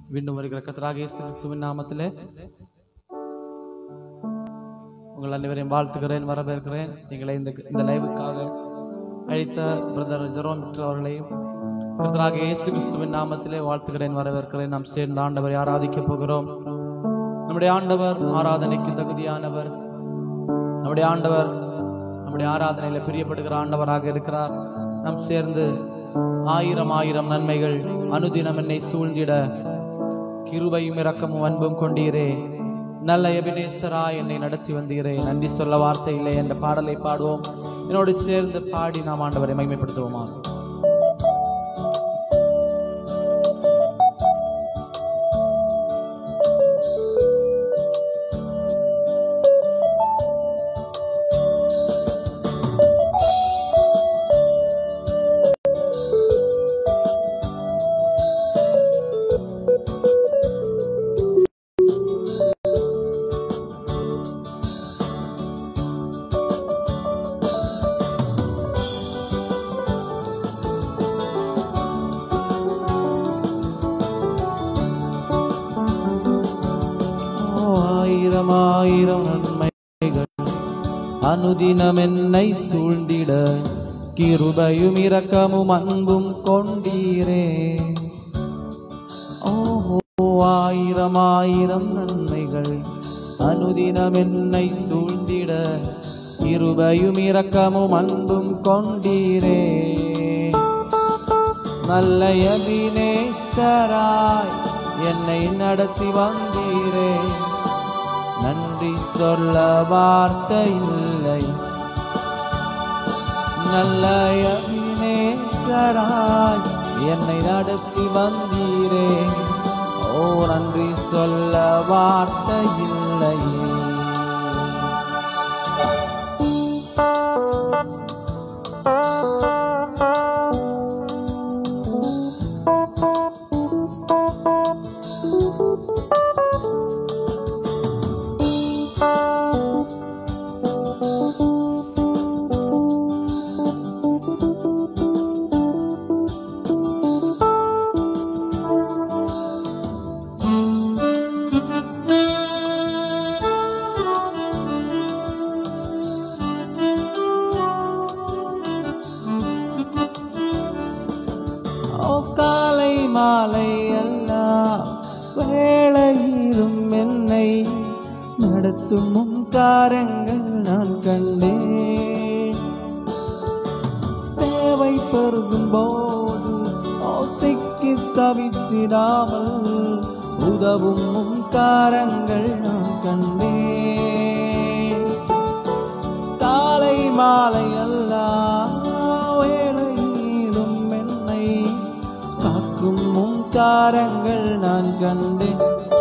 மீண்டும் வருகிற கத்தராக இயேசு கிறிஸ்துவின் நாமத்திலே உங்கள் அனைவரையும் வாழ்த்துகிறேன் வரவேற்கிறேன் எங்களை இந்த இந்த லைவுக்காக அழைத்த பிரதர் ஜெரோம் விக்டர் அவர்களையும் கர்த்தராக இயேசு கிறிஸ்துவின் நாமத்திலே வாழ்த்துகிறேன் வரவேற்கிறேன் நாம் சேர்ந்து ஆண்டவரை ஆராதிக்க போகிறோம் நம்முடைய ஆண்டவர் ஆராதனைக்கு தகுதியானவர் நம்முடைய ஆண்டவர் நம்முடைய ஆராதனையில பிரியப்படுகிற ஆண்டவராக இருக்கிறார் நாம் சேர்ந்து ஆயிரம் ஆயிரம் நன்மைகள் அனுதினம் என்னை சூழ்ந்திட கிருபையும் இரக்கமும் அன்பும் கொண்டீரே நல்ல எபினேஸ்வரா என்னை நடத்தி வந்தீரே நன்றி சொல்ல வார்த்தை இல்லை என்ற பாடலை பாடுவோம் என்னோடு சேர்ந்து பாடி நாம் ஆண்டவரை மகிமைப்படுத்துவோமா ஓ, ஆயிரம் ஆயிரம் நன்மைகள் அனுதினம் என்னை சூழ்ந்திட கிருபையும் இரக்கமும் அன்பும் கொண்டீரே ஓஹோ ஆயிரம் ஆயிரம் நன்மைகள் அனுதினம் என்னை சூழ்ந்திட கிருபையும் இரக்கமும் அன்பும் கொண்டீரே நல்ல எபினேஸ்வராய் என்னை நடத்தி வந்தீரே நன்றி சொல்ல வார்த்தை இல்லை நல்ல எபினேஸ்வராய் என்னை நடத்தி வந்தீரே ஓ நன்றி சொல்ல வார்த்தை இல்லையே ஓ காலை மாலை எல்லாம் வேளையிலும் என்னை நடத்தும் உன் காரங்கள் நான் கண்டேன் தேவை பெருகும் போது ஓ சிக்கி தவித்திடாமல் உதவும் உன் காரங்கள் நான் கண்டேன் காலை மாலை அல்லா வேளையிலும் என்னை காக்கும் உன் காரங்கள் நான் கண்டேன்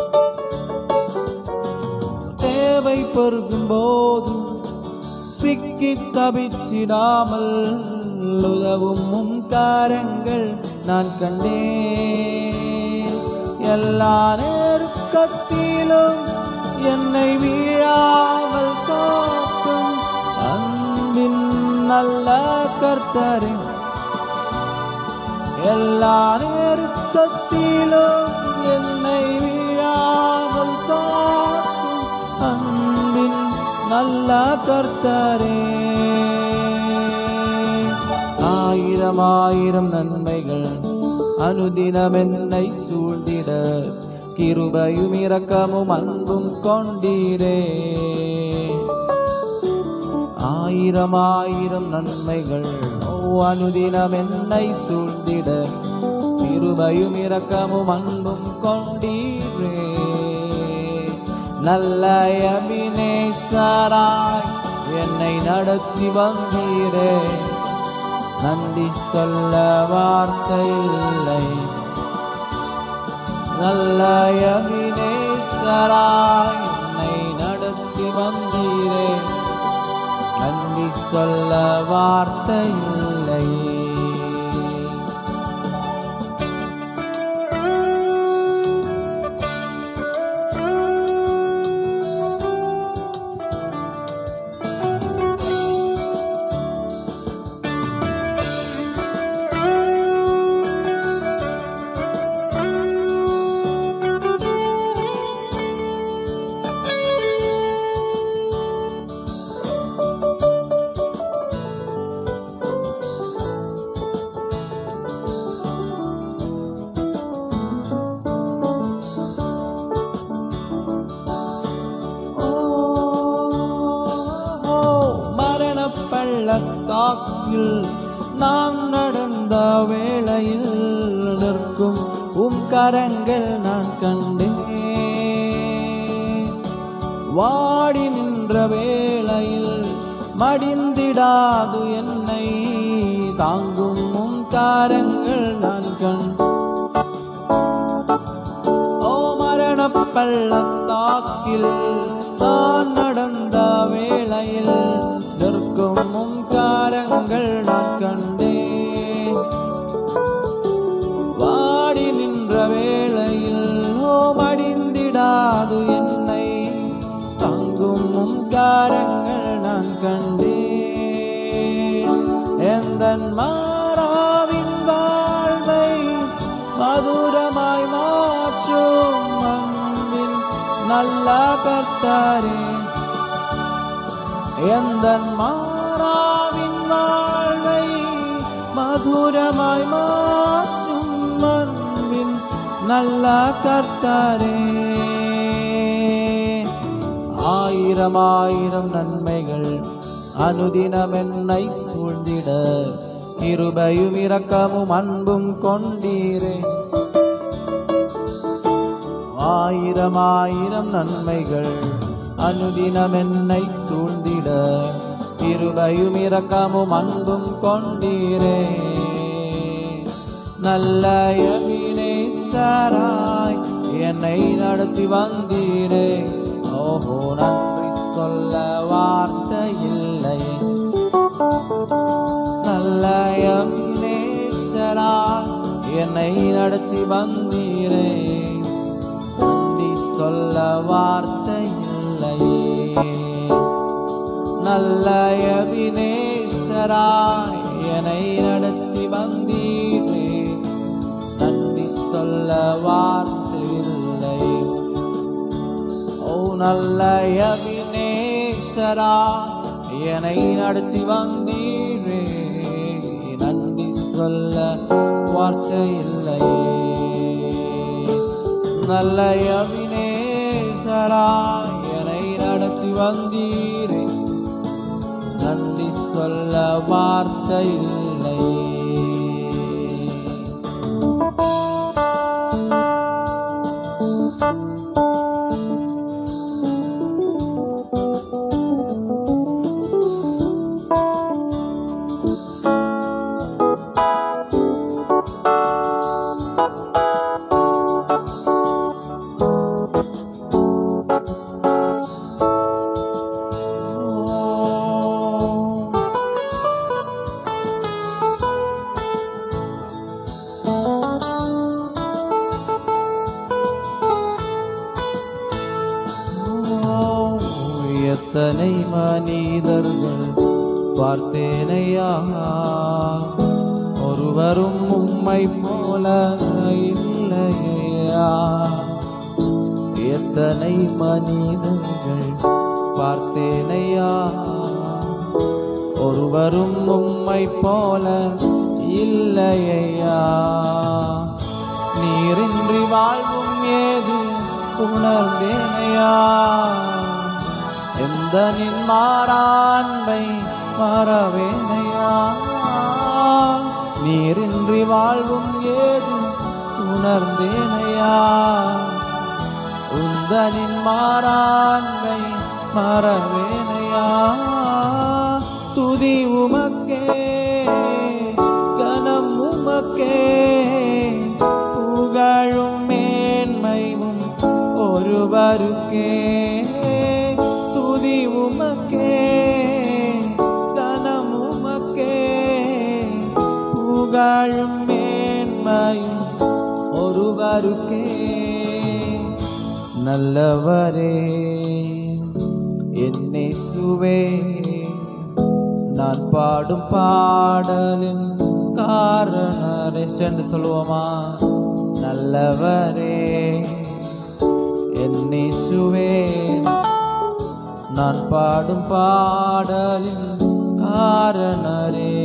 தேவை பொறுக்கும் போதும் சிக்கி தவிச்சிடாமல் உதவும் உன் காரங்கள் நான் கண்டேன் எல்லா நெருக்கத்திலும் என்னை வீழாமல் காக்கும் அன்பின் நல்ல கர்த்தரே எல்லா நேரத்திலும் என்னை வீழாமல் காக்கும் அன்பின் நல்ல கர்த்தரே ஆயிரம் ஆயிரம் நன்மைகள் அனுதினம் என்னை சூழ்ந்திட கிருபையும் இரக்கமும் அன்பும் கொண்டீரே ஆயிரம் ஆயிரம் நன்மைகள் ஓ அனுதினம் என்னை சூழ்ந்திட கிருபையும் இரக்கமும் அன்பும் கொண்டீரே நல்ல அபினேஸ்வராய் என்னை நடத்தி வந்தீரே நன்றி சொல்ல வார்த்தை இல்லை நல்ல அபினேஸ்வராய் என்னை நடத்தி வந்தீரே நன்றி சொல்ல வார்த்தை இல்லையே நாம் நடந்த வேளையில் நிற்கும் உம் கரங்கள் நான் கண்டேன் வாடி நின்ற வேளையில் மடிந்திடாது என்னை தாங்கும் உம் காரங்கள் நான் கண் ஓ மரண பள்ளத்தாக்கில் நான் நடந்த வேளையில் நிற்கும் உம் காரங்கள் நான் கண்டேன் வாடி நின்ற வேளையில் ஓ மடிந்திடாது என்னை தாங்கும் உம் காரங்கள் நான் கண்டேன் எந்தன் மாறாவின் வாழ்வை மதுரமாய் மாற்றும் அன்பின் நல்ல கர்த்தாரே எந்தன் மாறாவின் வாழ்வை மதுரமாய் மாற்றும் அன்பின் நல்ல கர்த்தாரே ஆயிரம் ஆயிரம் நன்மைகள் அனுதினம் என்னை சூழ்ந்திட கிருபையும் இரக்கமும் அன்பும் கொண்டீரே ஆயிரம் ஆயிரம் நன்மைகள் அனுதினம் என்னை சூழ்ந்திட கிருபையும் இரக்கமும் அன்பும் கொண்டீரே நல்ல எபினேசராய் என்னை நடத்தி வந்தீரே ஓஹோ நன்றி சொல்ல வார்த்தை இல்லையே நல்ல எபினேசராய் என்னை நடத்தி வந்தீரே நன்றி சொல்ல வார்த்தை இல்லையே நல்ல அபிநேசராய் என்னை நடத்தி வந்தீரே நன்றி சொல்ல வார்த்தை இல்லை ஓ நல்ல அபிநேசராய் என்னை நடத்தி வந்தீரே நன்றி சொல்ல வார்த்தை இல்லையே நல்ல அபிநேசராய் என்னை நடத்தி வந்தீரே நன்றி சொல்ல வார்த்தை இல்லை எத்தனை மனிதர்கள் பார்த்தேனையா ஒருவரும் உம்மை போல இல்லையா எத்தனை மனிதர்கள் பார்த்தேனையா ஒருவரும் உம்மை போல இல்லையா நீரின்றி வாழ்வும் ஏது உணர்ந்தேனையா எந்த நின் மாறாண்மை மறவேனையா நீரின்றி வாழ்வும் ஏது உணர்ந்தேனையா உந்தனின் மாறாண்மை மறவேனையா துதி உமக்கே கனம் உமக்கே புகழும் மேன்மையும் ஒருவருக்கே துதி உமக்கே கனம் உமக்கே புகழும் மேன்மையும் ஒருவருக்கே நல்லவரே என்னை சுவே நான் பாடும் பாடலின் காரணரே சென்று சொல்லுவோமா நல்லவரே என்னை சுவே நான் பாடும் பாடலின் காரணரே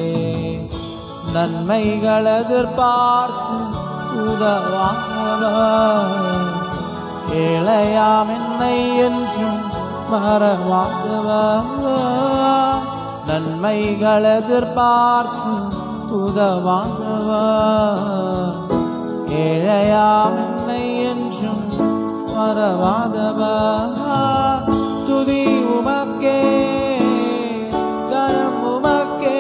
நன்மைகள் எதிர்பார்த்து உதவாங்கவர் ஏழையாம் என்னை என்றும் மறவாங்கவர் நன்மைகள் எதிர்பார்த்து உதவாதவர் ஏழையாம் என்னை என்றும் மறவாதவர் துதி உமக்கே கனம் உமக்கே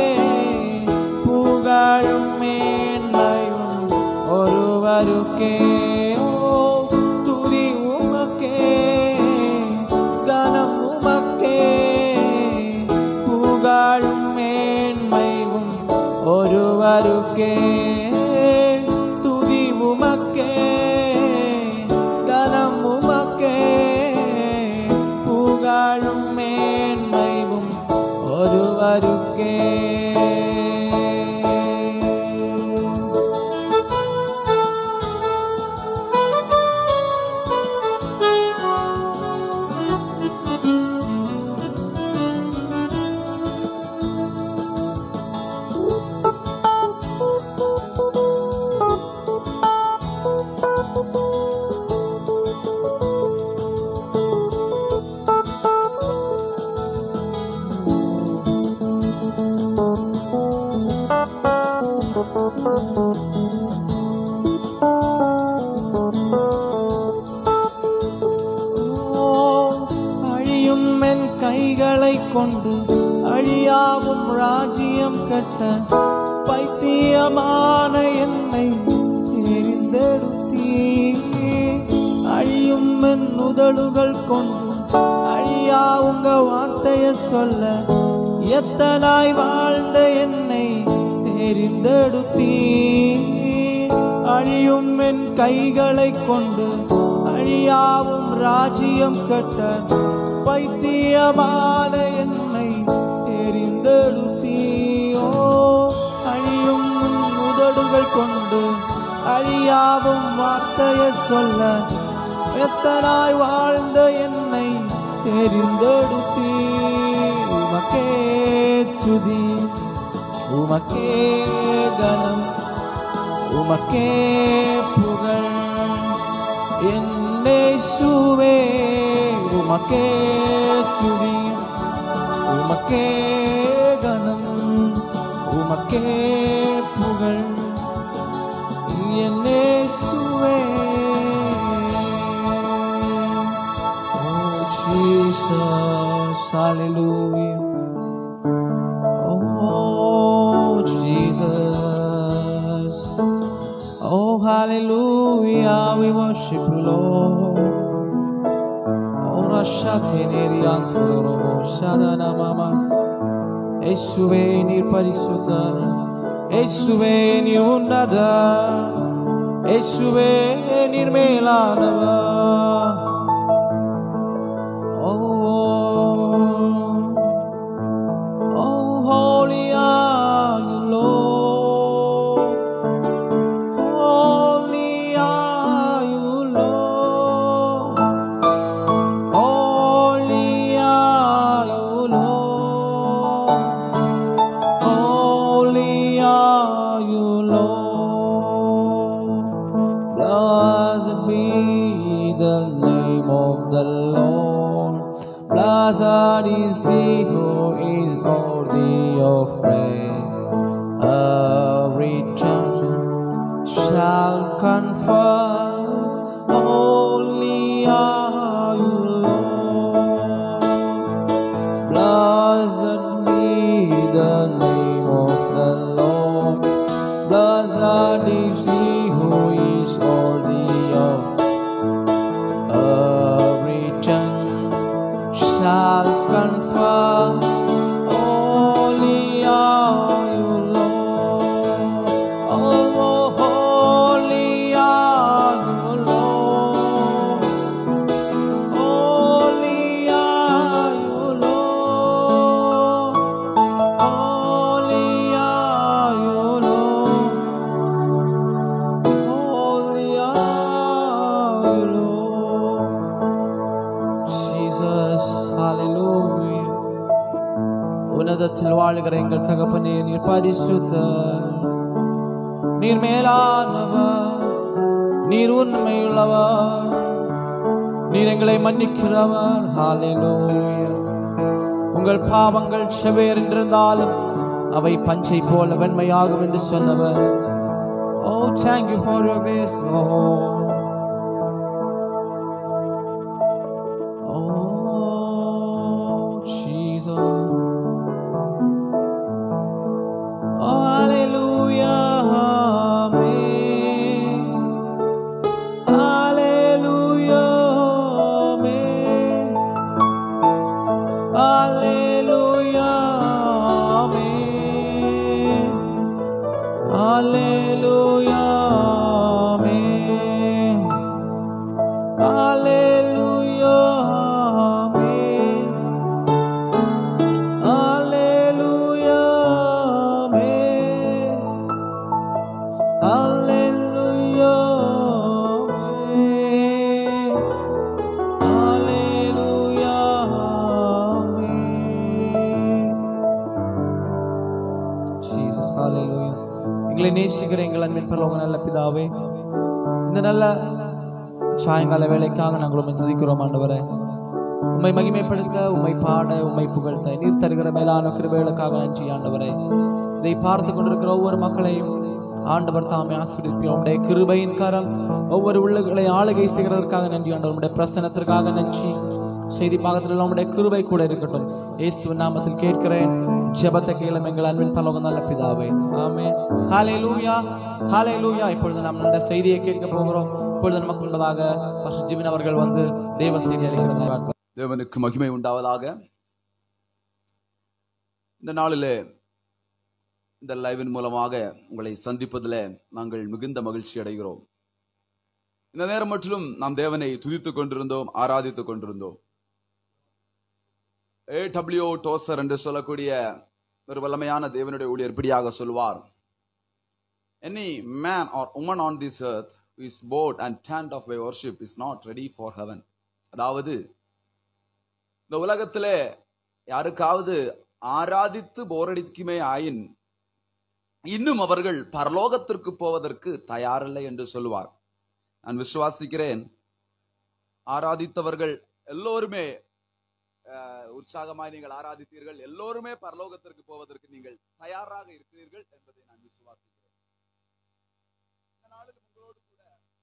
புகழும் மேன்மையும் ஒருவருக்கே ஓ துதி உமக்கே கனம் உமக்கே புகழும் மேன்மையும் ஒருவருக்கே துதி உமக்கே கனம் உமக்கே புகழும் மேன்மையும் ஒருவருக்கே ஓ, அழியும் என் கைகளை கொண்டு அழியாவும் ராஜ்யம் கட்ட பைத்தியமான என்னை தெரிந்தெடுத்தீ அழியும் என் உதடுகள் கொண்டு அழியா உங்க வார்த்தைய சொல்ல எத்தனாய் வாழ்ந்த என்னை தெரிந்தெடுத்தீ அழியும் என் கைகளை கொண்டு அழியாவும் ராஜ்யம் கட்ட பைத்தியமான என்னை தெரிந்தெடுத்தீயோ அழியும் உன் உதடுகள் கொண்டு அழியாவும் வார்த்தைய சொல்ல எத்தனாய் வாழ்ந்த என்னை தெரிந்தெடுத்தீ உமக்கே துதி உமக்கே கனம் உமக்கே புகழ் என்னேசுவே உமக்கே துதி உமக்கே கனம் உமக்கே புகழ் என்னேசுவே Oh Jesus, hallelujah. Oh Jesus. Oh hallelujah, we worship you, Lord. Oh Rashate Neriantoro Shadana Mama. இயேசுவே நீர் பரிசுத்தர் இயேசுவே நீர் உன்னதர் இயேசுவே நீர் மேலானவர் Oh, oh, holy are you, Lord. Holy are you, Lord. Holy are you, Lord. Holy are you, Lord. Blessed be the name of the Lord. Blessed is he who is worthy of praise. Every tongue shall confess, Holy are you, Lord. Blessed be the name of the Lord. Blessed is he who is worthy of every tongue shall confess. Holy are you, Lord. Oh, holy are you, Lord. Holy are you, Lord. Holy are you, Lord. Holy are you, Lord. Jesus, hallelujah. உன்னதத்தில் வாழ்கிற எங்கள் தகப்பனே நீர் பரிசுத்தர் நீர் மேலானவர் நீர் உண்மையுள்ளவர் நீர் எங்களை மன்னிக்கிறவர் ஹalleluya உங்கள் பாவங்கள் செவேர் என்றிருந்தாலும் அவை பஞ்சை போல வெண்மையாகும் என்று சொன்னவர் ஓ thank you for your grace Lord oh Jesus oh hallelujah amen hallelujah amen Hallelujah. Amen. Hallelujah. Amen. Hallelujah. Amen. Hallelujah. Amen. Hallelujah. Amen. Hallelujah. Amen. Jesus, hallelujah. எங்களை நேசிக்கிற எங்கள் அன்பின் பரலோக நல்ல பிதாவே இந்த நல்ல சாயங்கால வேலைக்காக நாங்கள் உண்மை துதிக்கிறோம் ஆண்டவரே உம்மை மகிமைப்படுத்த உம்மை பாட உம்மை புகழ்த்த நீர் தருகிற மேலான கிருபைகளுக்காக நன்றி ஆண்டவரே இதை பார்த்து கொண்டிருக்கிற ஒவ்வொரு மக்களையும் ஆண்டவர் தாமே ஆசிரியப்போம் உடைய கிருபையின் கரம் ஒவ்வொரு உள்ளங்களை ஆளுகை செய்கிறதற்காக நன்றி ஆண்டவர் உடைய பிரசனத்திற்காக நன்றி செய்தி பாகத்தில் உடைய கிருபை கூட இருக்கட்டும் இயேசு நாமத்தில் கேட்கிறேன் ஜெபத்தை கேளும் எங்கள் அன்பின் பரலோகம் நல்ல பிதாவே ஆமென் ஹalleluya ஹalleluya இப்பொழுது நாம் நல்ல செய்தியை கேட்க போகிறோம் இப்பொழுது நமக்கு முன்பதாக பாஸ்டர் ஜிமின் அவர்கள் வந்து தேவ செய்தி அளிக்கிறதாக தேவனுக்கு மகிமை உண்டாவதாக இந்த நாளிலே இந்த லைவின் மூலமாக உங்களை சந்திப்பதில் நாங்கள் மிகுந்த மகிழ்ச்சி அடைகிறோம் இந்த நேரம் முற்றிலும் நாம் தேவனை துதித்துக் கொண்டிருந்தோம் ஆராதித்துக் கொண்டிருந்தோம் ஏ டபிள்யூ டோசர் என்று சொல்லக்கூடிய ஒரு வல்லமையான தேவனுடைய ஊழியர் இப்படியாக சொல்வார் any man or woman on this earth who is bored and tanned of by worship is not ready for heaven அதாவது இந்த உலகத்திலே யாருக்காவது ஆராதித்து போரடிக்குமே ஆயின் இன்னும் அவர்கள் பரலோகத்திற்கு போவதற்கு தயாரில்லை என்று சொல்லுவார் நான் விசுவாசிக்கிறேன் ஆராதித்தவர்கள் எல்லோருமே அஹ், உற்சாகமாய் நீங்கள் ஆராதித்தீர்கள் எல்லோருமே பரலோகத்திற்கு போவதற்கு நீங்கள் தயாராக இருக்கிறீர்கள் என்பதை நான் விசுவாசிக்கிறேன் இந்த நாளில் உங்களோடு கூட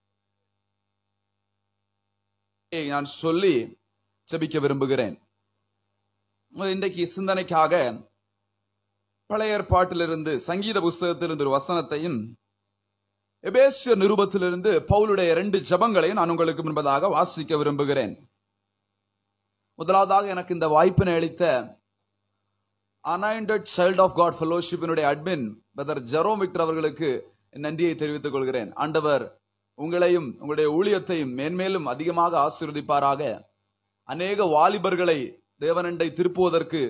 நான் சொல்லி ஜெபிக்க விரும்புகிறேன் இன்றைக்கு சிந்தனைக்காக பழைய ஏற்பாட்டிலிருந்து சங்கீத புஸ்தகத்திலிருந்து ஒரு வசனத்தையும் எபேசிய நிருபத்திலிருந்து பவுலுடைய ரெண்டு ஜெபங்களையும் நான் உங்களுக்கு முன்பதாக வாசிக்க விரும்புகிறேன் முதலாவதாக எனக்கு இந்த வாய்ப்பினை அளித்த அனாயிண்டட் சைல்ட் ஆஃப் காட் ஃபெலோஷிப்பினுடைய அட்மின் பிரதர் ஜெரோம் விக்டர் அவர்களுக்கு என் நன்றியை தெரிவித்துக் கொள்கிறேன் ஆண்டவர் உங்களையும் உங்களுடைய ஊழியத்தையும் மேன்மேலும் அதிகமாக ஆசீர்வதிப்பாராக அநேக வாலிபர்களை தேவனண்டை திருப்புவதற்கு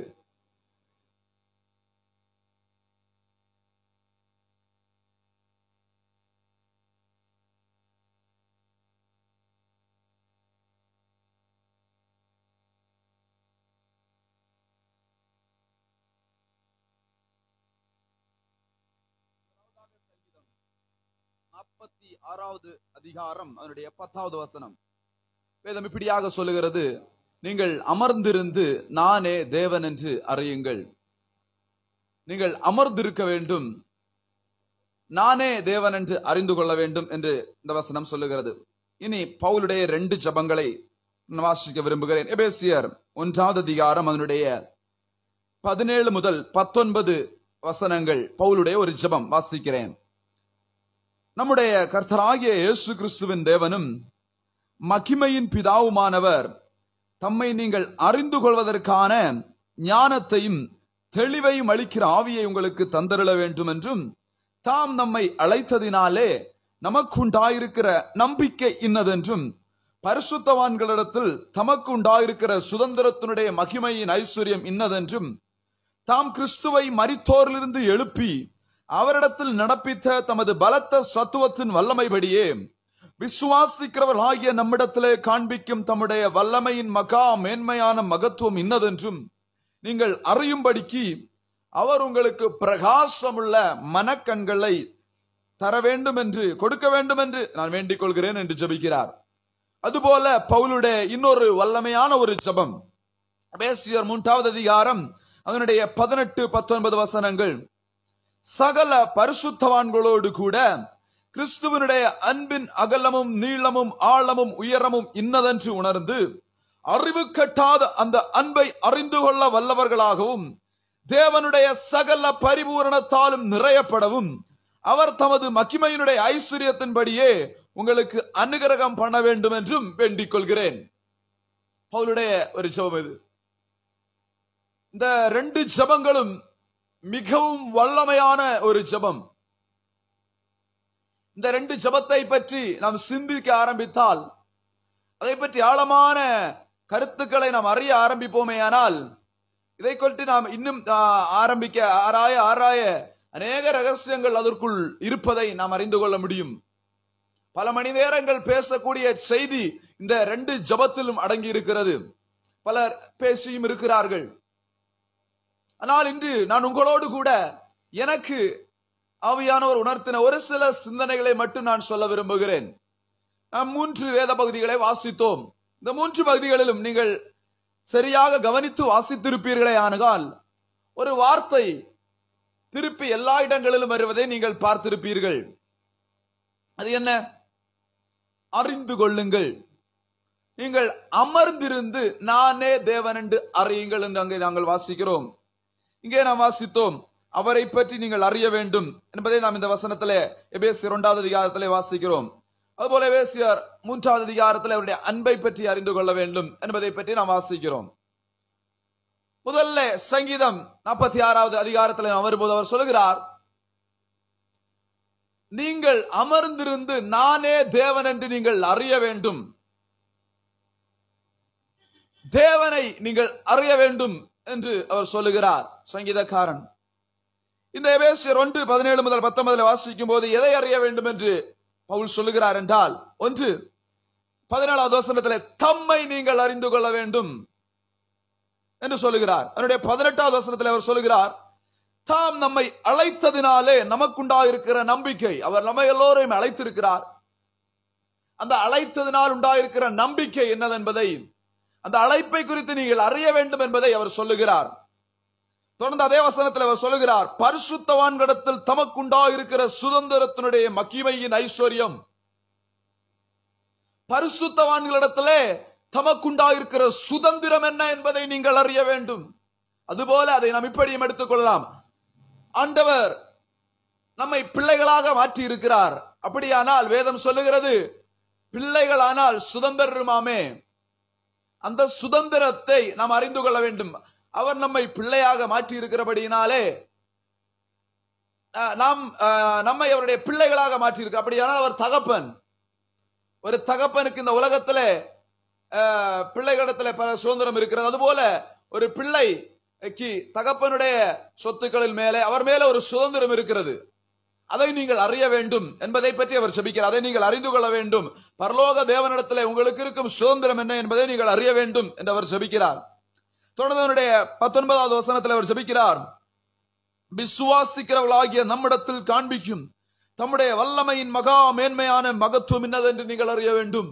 நாற்பத்தி ஆறாவது அதிகாரம் அதனுடைய பத்தாவது வசனம் வேதம் இப்படியாக சொல்லுகிறது நீங்கள் அமர்ந்திருந்து நானே தேவன் என்று அறியுங்கள் நீங்கள் அமர்ந்திருக்க வேண்டும் நானே தேவன் என்று அறிந்து கொள்ள வேண்டும் என்று இந்த வசனம் சொல்லுகிறது இனி பவுலுடைய ரெண்டு ஜபங்களை நான் வாசிக்க விரும்புகிறேன் எபேசியர் ஒன்றாவது அதிகாரம் அதனுடைய பதினேழு முதல் பத்தொன்பது வசனங்கள் பவுலுடைய ஒரு ஜெபம் வாசிக்கிறேன் நம்முடைய கர்த்தராகிய இயேசு கிறிஸ்துவின் தேவனும் மகிமையின் பிதாவுமானவர் தம்மை நீங்கள் அறிந்து கொள்வதற்கான ஞானத்தையும் தெளிவையும் அளிக்கிற ஆவியை உங்களுக்கு தந்தருள வேண்டும் என்றும் தாம் நம்மை அழைத்ததினாலே நமக்கு உண்டாயிருக்கிற நம்பிக்கை இன்னதென்றும் பரிசுத்தவான்களிடத்தில் தமக்கு உண்டாயிருக்கிற சுதந்திரத்தினுடைய மகிமையின் ஐஸ்வர்யம் இன்னதென்றும் தாம் கிறிஸ்துவை மரித்தோரிலிருந்து எழுப்பி அவரிடத்தில் நடப்பித்த தமது பலத்த சத்துவத்தின் வல்லமைபடியே விசுவாசிக்கிறவர்களாகிய நம்மிடத்திலே காண்பிக்கும் தம்முடைய வல்லமையின் மகா மேன்மையான மகத்துவம் இன்னதென்றும் நீங்கள் அறியும்படிக்கு அவர் உங்களுக்கு பிரகாசமுள்ள மனக்கண்களை தர வேண்டும் என்று கொடுக்க வேண்டும் என்று நான் வேண்டிக் கொள்கிறேன் என்று ஜெபிக்கிறார் அதுபோல பவுலுடைய இன்னொரு வல்லமையான ஒரு ஜெபம் எபேசியர் மூன்றாவது அதிகாரம் அதனுடைய பதினெட்டு பத்தொன்பது வசனங்கள் சகல பரிசுத்தவான்களோடு கூட கிறிஸ்துவனுடைய அன்பின் அகலமும் நீளமும் ஆழமும் உயரமும் இன்னதென்று உணர்ந்து அறிவு கட்டாத அந்த அன்பை அறிந்து கொள்ள வல்லவர்களாகவும் தேவனுடைய சகல பரிபூரணத்தாலும் நிறையப்படவும் அவர் தமது மகிமையினுடைய ஐஸ்வர்யத்தின்படியே உங்களுக்கு அனுகிரகம் பண்ண வேண்டும் என்றும் வேண்டிக் கொள்கிறேன் பவுலுடைய ஒரு ஜெபம் இது இந்த ரெண்டு ஜெபங்களும் மிகவும் வல்லமையான ஒரு ஜெபம் இந்த ரெண்டு ஜெபத்தை பற்றி நாம் சிந்திக்க ஆரம்பித்தால் அதை பற்றி ஆழமான கருத்துக்களை நாம் அறிய ஆரம்பிப்போமேயானால் இதை கொண்டு நாம் இன்னும் ஆ, ஆரம்பிக்க ஆராய ஆராய அநேக ரகசியங்கள் அதற்குள் இருப்பதை நாம் அறிந்து கொள்ள முடியும் பல மணி நேரங்கள் பேசக்கூடிய செய்தி இந்த ரெண்டு ஜபத்திலும் அடங்கி இருக்கிறது பலர் பேசியும் இருக்கிறார்கள் ஆனால் இன்று நான் உங்களோடு கூட எனக்கு ஆவியானவர் உணர்த்தின ஒரு சில சிந்தனைகளை மட்டும் நான் சொல்ல விரும்புகிறேன் நாம் மூன்று வேத பகுதிகளை வாசித்தோம் இந்த மூன்று பகுதிகளிலும் நீங்கள் சரியாக கவனித்து வாசித்திருப்பீர்களே ஆனகால் ஒரு வார்த்தை திருப்பி எல்லா இடங்களிலும் வருவதை நீங்கள் பார்த்திருப்பீர்கள் அது என்ன அறிந்து கொள்ளுங்கள் நீங்கள் அமர்ந்திருந்து நானே தேவன் என்று அறியுங்கள் என்று அங்கே நாங்கள் வாசிக்கிறோம் இங்கே நாம் வாசித்தோம் அவரை பற்றி நீங்கள் அறிய வேண்டும் என்பதை நாம் இந்த வசனத்திலே எபேசியர் இரண்டாவது அதிகாரத்திலே வாசிக்கிறோம் அதுபோல எபேசியர் மூன்றாவது அதிகாரத்தில் அவருடைய அன்பை பற்றி அறிந்து கொள்ள வேண்டும் என்பதை பற்றி நாம் வாசிக்கிறோம் முதல்ல சங்கீதம் நாற்பத்தி ஆறாவது அதிகாரத்தில் நாம் வரும்போது அவர் சொல்லுகிறார் நீங்கள் அமர்ந்திருந்து நானே தேவன் என்று நீங்கள் அறிய வேண்டும் தேவனை நீங்கள் அறிய வேண்டும் என்று அவர் சொல்லுகிறார் சங்கீதக்காரன் இந்த எபேசியர் ஒன்று பதினேழு முதல் பத்தொன்பதுல வாசிக்கும் போது எதை அறிய வேண்டும் என்று பவுல் சொல்லுகிறார் என்றால் ஒன்று பதினேழாவது வசனத்திலே தம்மை நீங்கள் அறிந்து கொள்ள வேண்டும் என்று சொல்லுகிறார் அவருடைய பதினெட்டாவது வசனத்தில் அவர் சொல்லுகிறார் தாம் நம்மை அழைத்ததினாலே நமக்குண்டாயிருக்கிற நம்பிக்கை அவர் நம்ம எல்லோரையும் அழைத்திருக்கிறார் அந்த அழைத்ததினால் உண்டாயிருக்கிற நம்பிக்கை என்னதென்பதை அந்த அழைப்பை குறித்து நீங்கள் அறிய வேண்டும் என்பதை அவர் சொல்லுகிறார் தொடர்ந்து அதே வசனத்தில் அவர் சொல்லுகிறார் பரிசுத்தவான்களிடத்தில் தமக்குண்டாயிருக்கிற சுதந்திரத்தினுடைய மகிமையின் ஐஸ்வர்யம் பரிசுத்தவான்களிடத்திலே தமக்குண்டாயிருக்கிற சுதந்திரம் என்ன என்பதை நீங்கள் அறிய வேண்டும் அதுபோல அதை நாம் இப்படியும் எடுத்துக்கொள்ளலாம் ஆண்டவர் நம்மை பிள்ளைகளாக மாற்றி இருக்கிறார் அப்படியானால் வேதம் சொல்லுகிறது பிள்ளைகளானால் சுதந்திரமாமே அந்த சுதந்திரத்தை நாம் அறிந்து கொள்ள வேண்டும் அவர் நம்மை பிள்ளையாக மாற்றி இருக்கிறபடியினாலே அஹ், நாம் அஹ், நம்மை அவருடைய பிள்ளைகளாக மாற்றி இருக்கிறார் அப்படியானால் அவர் தகப்பன் ஒரு தகப்பனுக்கு இந்த உலகத்திலே அஹ், பிள்ளைகளிடத்திலே பல சுதந்திரம் இருக்கிறது அதுபோல ஒரு பிள்ளைக்கு தகப்பனுடைய சொத்துக்களின் மேலே அவர் மேலே ஒரு சுதந்திரம் இருக்கிறது அதை நீங்கள் அறிய வேண்டும் என்பதை பற்றி அவர் ஜெபிக்கிறார் அதை நீங்கள் அறிந்து கொள்ள வேண்டும் பரலோக தேவனிடத்திலே உங்களுக்கு இருக்கும் சுதந்திரம் என்ன என்பதை நீங்கள் அறிய வேண்டும் என்று அவர் ஜெபிக்கிறார் தொடர்ந்து அவருடைய பத்தொன்பதாவது வசனத்தில் அவர் ஜெபிக்கிறார் விசுவாசிக்கிறவர்களாகிய நம்மிடத்தில் காண்பிக்கும் தம்முடைய வல்லமையின் மகா மேன்மையான மகத்துவம் என்னதென்று நீங்கள் அறிய வேண்டும்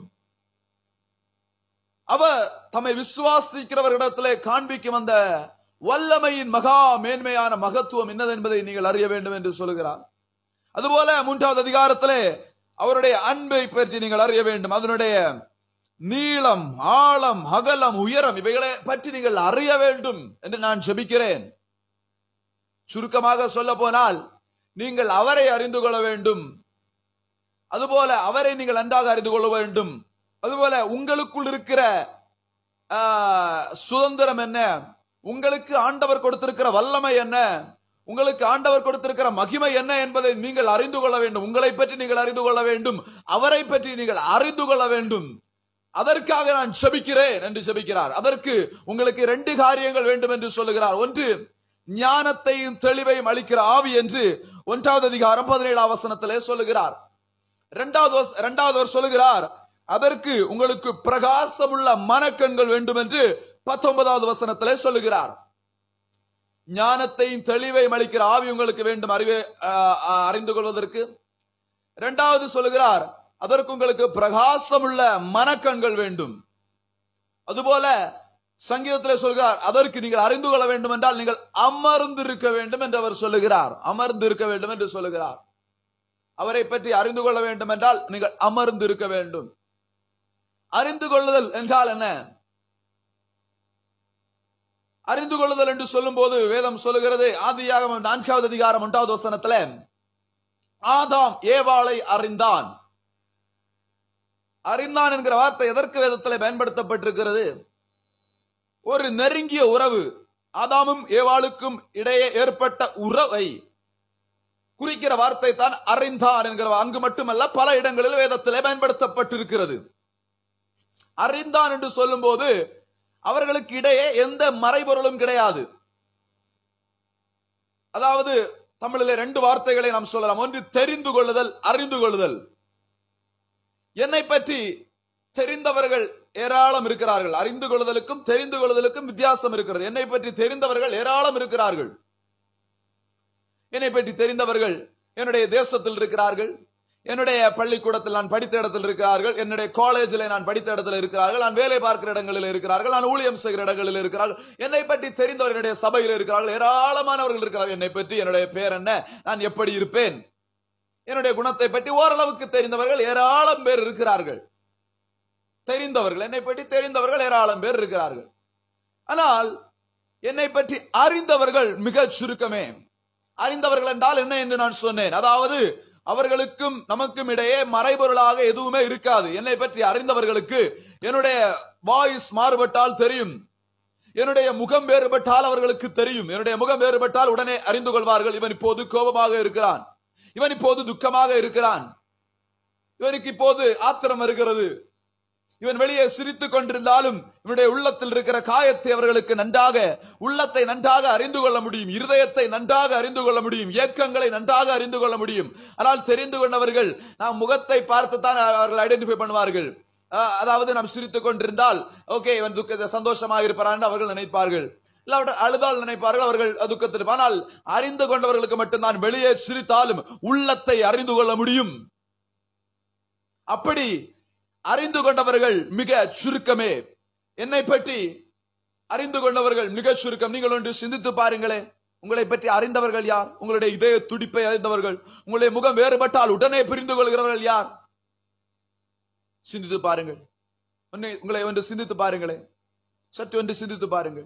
அவர் தம்மை விசுவாசிக்கிறவர்களிடத்திலே காண்பிக்கும் அந்த வல்லமையின் மகா மேன்மையான மகத்துவம் என்னது என்பதை நீங்கள் அறிய வேண்டும் என்று சொல்லுகிறார் அதுபோல மூன்றாவது அதிகாரத்திலே அவருடைய அன்பை பற்றி நீங்கள் அறிய வேண்டும் அதனுடைய நீளம் ஆழம் அகலம் உயரம் இவைகளை பற்றி நீங்கள் அறிய வேண்டும் என்று நான் ஜெபிக்கிறேன் சுருக்கமாக சொல்ல போனால் நீங்கள் அவரை அறிந்து கொள்ள வேண்டும் அதுபோல அவரை நீங்கள் நன்றாக அறிந்து கொள்ள வேண்டும் அதுபோல உங்களுக்குள் இருக்கிற ஆஹ், சுதந்திரம் என்ன உங்களுக்கு ஆண்டவர் கொடுத்திருக்கிற வல்லமை என்ன உங்களுக்கு ஆண்டவர் கொடுத்திருக்கிற மகிமை என்ன என்பதை நீங்கள் அறிந்து கொள்ள வேண்டும் உங்களை பற்றி நீங்கள் அறிந்து கொள்ள வேண்டும் அவரை பற்றி நீங்கள் அறிந்து கொள்ள வேண்டும் அதற்காக நான் செபிக்கிறேன் என்று செபிக்கிறார் அதற்கு உங்களுக்கு ரெண்டு காரியங்கள் வேண்டும் என்று சொல்லுகிறார் ஒன்று ஞானத்தையும் தெளிவையும் அளிக்கிற ஆவி என்று ஒன்றாவது அதிகாரம் பதினேழாம் வசனத்திலே சொல்லுகிறார் இரண்டாவது வச- இரண்டாவது அவர் சொல்லுகிறார் அதற்கு உங்களுக்கு பிரகாசமுள்ள மனக்கண்கள் வேண்டும் என்று பத்தொன்பதாவது வசனத்திலே சொல்லுகிறார் ஞானத்தையும் தெளிவையும் அளிக்கிற ஆவி உங்களுக்கு வேண்டும் அறிவே ஆஹ், ஆஹ், அறிந்து கொள்வதற்கு இரண்டாவது சொல்லுகிறார் அதற்கு உங்களுக்கு பிரகாசமுள்ள மனக்கண்கள் வேண்டும் அதுபோல சங்கீதத்திலே சொல்கிறார் அதற்கு நீங்கள் அறிந்து கொள்ள வேண்டும் என்றால் நீங்கள் அமர்ந்திருக்க வேண்டும் என்று அவர் சொல்லுகிறார் அமர்ந்திருக்க வேண்டும் என்று சொல்லுகிறார் அவரை பற்றி அறிந்து கொள்ள வேண்டும் என்றால் நீங்கள் அமர்ந்திருக்க வேண்டும் அறிந்து கொள்ளுதல் என்றால் என்ன அறிந்து கொள்ளுதல் என்று சொல்லும் போது வேதம் சொல்லுகிறது ஆதியாகம நான்காவது அதிகாரம் ஒன்றாவது வசனத்துல ஆதாம் ஏவாளை அறிந்தான் அறிந்தான் என்கிற வார்த்தை எதற்கு வேதத்தில் பயன்படுத்தப்பட்டிருக்கிறது ஒரு நெருங்கிய உறவு ஆதாமும் ஏவாளுக்கும் இடையே ஏற்பட்ட உறவை குறிக்கிற வார்த்தை தான் அறிந்தான் என்கிற அங்கு மட்டுமல்ல பல இடங்களில் வேதத்திலே பயன்படுத்தப்பட்டிருக்கிறது அறிந்தான் என்று சொல்லும்போது அவர்களுக்கு இடையே எந்த மறைபொருளும் கிடையாது அதாவது தமிழிலே ரெண்டு வார்த்தைகளை நாம் சொல்லலாம் ஒன்று தெரிந்து கொள்ளுதல் அறிந்து கொள்ளுதல் என்னை பற்றி தெரிந்தவர்கள் ஏராளம் இருக்கிறார்கள் அறிந்து கொள்ளுதலுக்கும் தெரிந்து கொள்ளுதலுக்கும் வித்தியாசம் இருக்கிறது என்னை பற்றி தெரிந்தவர்கள் ஏராளம் இருக்கிறார்கள் என்னை பற்றி தெரிந்தவர்கள் என்னுடைய தேசத்தில் இருக்கிறார்கள் என்னுடைய பள்ளிக்கூடத்தில் நான் படித்த இடத்தில் இருக்கிறார்கள் என்னுடைய காலேஜில் நான் படித்த இடத்துல இருக்கிறார்கள் நான் வேலை பார்க்கிற இடங்களில் இருக்கிறார்கள் நான் ஊழியம் செய்கிற இடங்களில் இருக்கிறார்கள் என்னை பற்றி தெரிந்தவர் என்னுடைய சபையில் இருக்கிறார்கள் ஏராளமானவர்கள் இருக்கிறார்கள் என்னை பற்றி என்னுடைய பேர் என்ன நான் எப்படி இருப்பேன் என்னுடைய குணத்தை பற்றி ஓரளவுக்கு தெரிந்தவர்கள் ஏராளம் பேர் இருக்கிறார்கள் தெரிந்தவர்கள் என்னை பற்றி தெரிந்தவர்கள் ஏராளம் பேர் இருக்கிறார்கள் ஆனால் என்னை பற்றி அறிந்தவர்கள் மிக சுருக்கமே அறிந்தவர்கள் என்றால் என்ன என்று நான் சொன்னேன் அதாவது அவர்களுக்கும் நமக்கும் இடையே மறைபொருளாக எதுவுமே இருக்காது என்னை பற்றி அறிந்தவர்களுக்கு என்னுடைய வாய்ஸ் மாறுபட்டால் தெரியும் என்னுடைய முகம் வேறுபட்டால் அவர்களுக்கு தெரியும் என்னுடைய முகம் வேறுபட்டால் உடனே அறிந்து கொள்வார்கள் இவன் இப்போது கோபமாக இருக்கிறான் இவன் இப்போது துக்கமாக இருக்கிறான் இவனுக்கு இப்போது ஆத்திரம் வருகிறது இவன் வெளியே சிரித்துக் கொண்டிருந்தாலும் இவனுடைய உள்ளத்தில் இருக்கிற காயத்தை அவர்களுக்கு நன்றாக உள்ளத்தை நன்றாக அறிந்து கொள்ள முடியும் இருதயத்தை நன்றாக அறிந்து கொள்ள முடியும் இயக்கங்களை நன்றாக அறிந்து கொள்ள முடியும் ஆனால் தெரிந்து கொண்டவர்கள் நாம் முகத்தை பார்த்து தான் அவர்கள் ஐடென்டிஃபை பண்ணுவார்கள் அஹ், அதாவது நாம் சிரித்துக் கொண்டிருந்தால் ஓகே இவன் துக்க சந்தோஷமாக இருப்பான் என்று அவர்கள் நினைப்பார்கள் இல்லாவிட்டால் அழுதால் நினைப்பார்கள் அவர்கள் துக்கத்தில் ஆனால் அறிந்து கொண்டவர்களுக்கு மட்டும்தான் வெளியே சிரித்தாலும் உள்ளத்தை அறிந்து கொள்ள முடியும் அப்படி அறிந்து கொண்டவர்கள் மிக சுருக்கமே என்னை பற்றி அறிந்து கொண்டவர்கள் மிக சுருக்கம் நீங்கள் ஒன்று சிந்தித்து பாருங்களே உங்களை பற்றி அறிந்தவர்கள் யார் உங்களுடைய இதய துடிப்பை அறிந்தவர்கள் உங்களுடைய முகம் வேறுபட்டால் உடனே புரிந்து கொள்கிறவர்கள் யார் சிந்தித்து பாருங்கள் ஒன்னை உங்களை ஒன்று சிந்தித்து பாருங்களேன் சற்று ஒன்று சிந்தித்து பாருங்கள்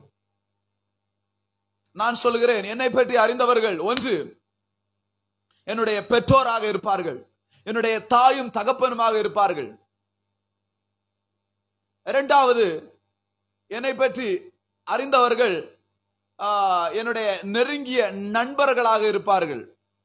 நான் சொல்கிறேன் என்னை பற்றி அறிந்தவர்கள் ஒன்று என்னுடைய பெற்றோராக இருப்பார்கள் என்னுடைய தாயும் தகப்பனுமாக இருப்பார்கள் இரண்டாவது என்னை பற்றி அறிந்தவர்கள் ஆ, என்னுடைய நெருங்கிய நண்பர்களாக இருப்பார்கள்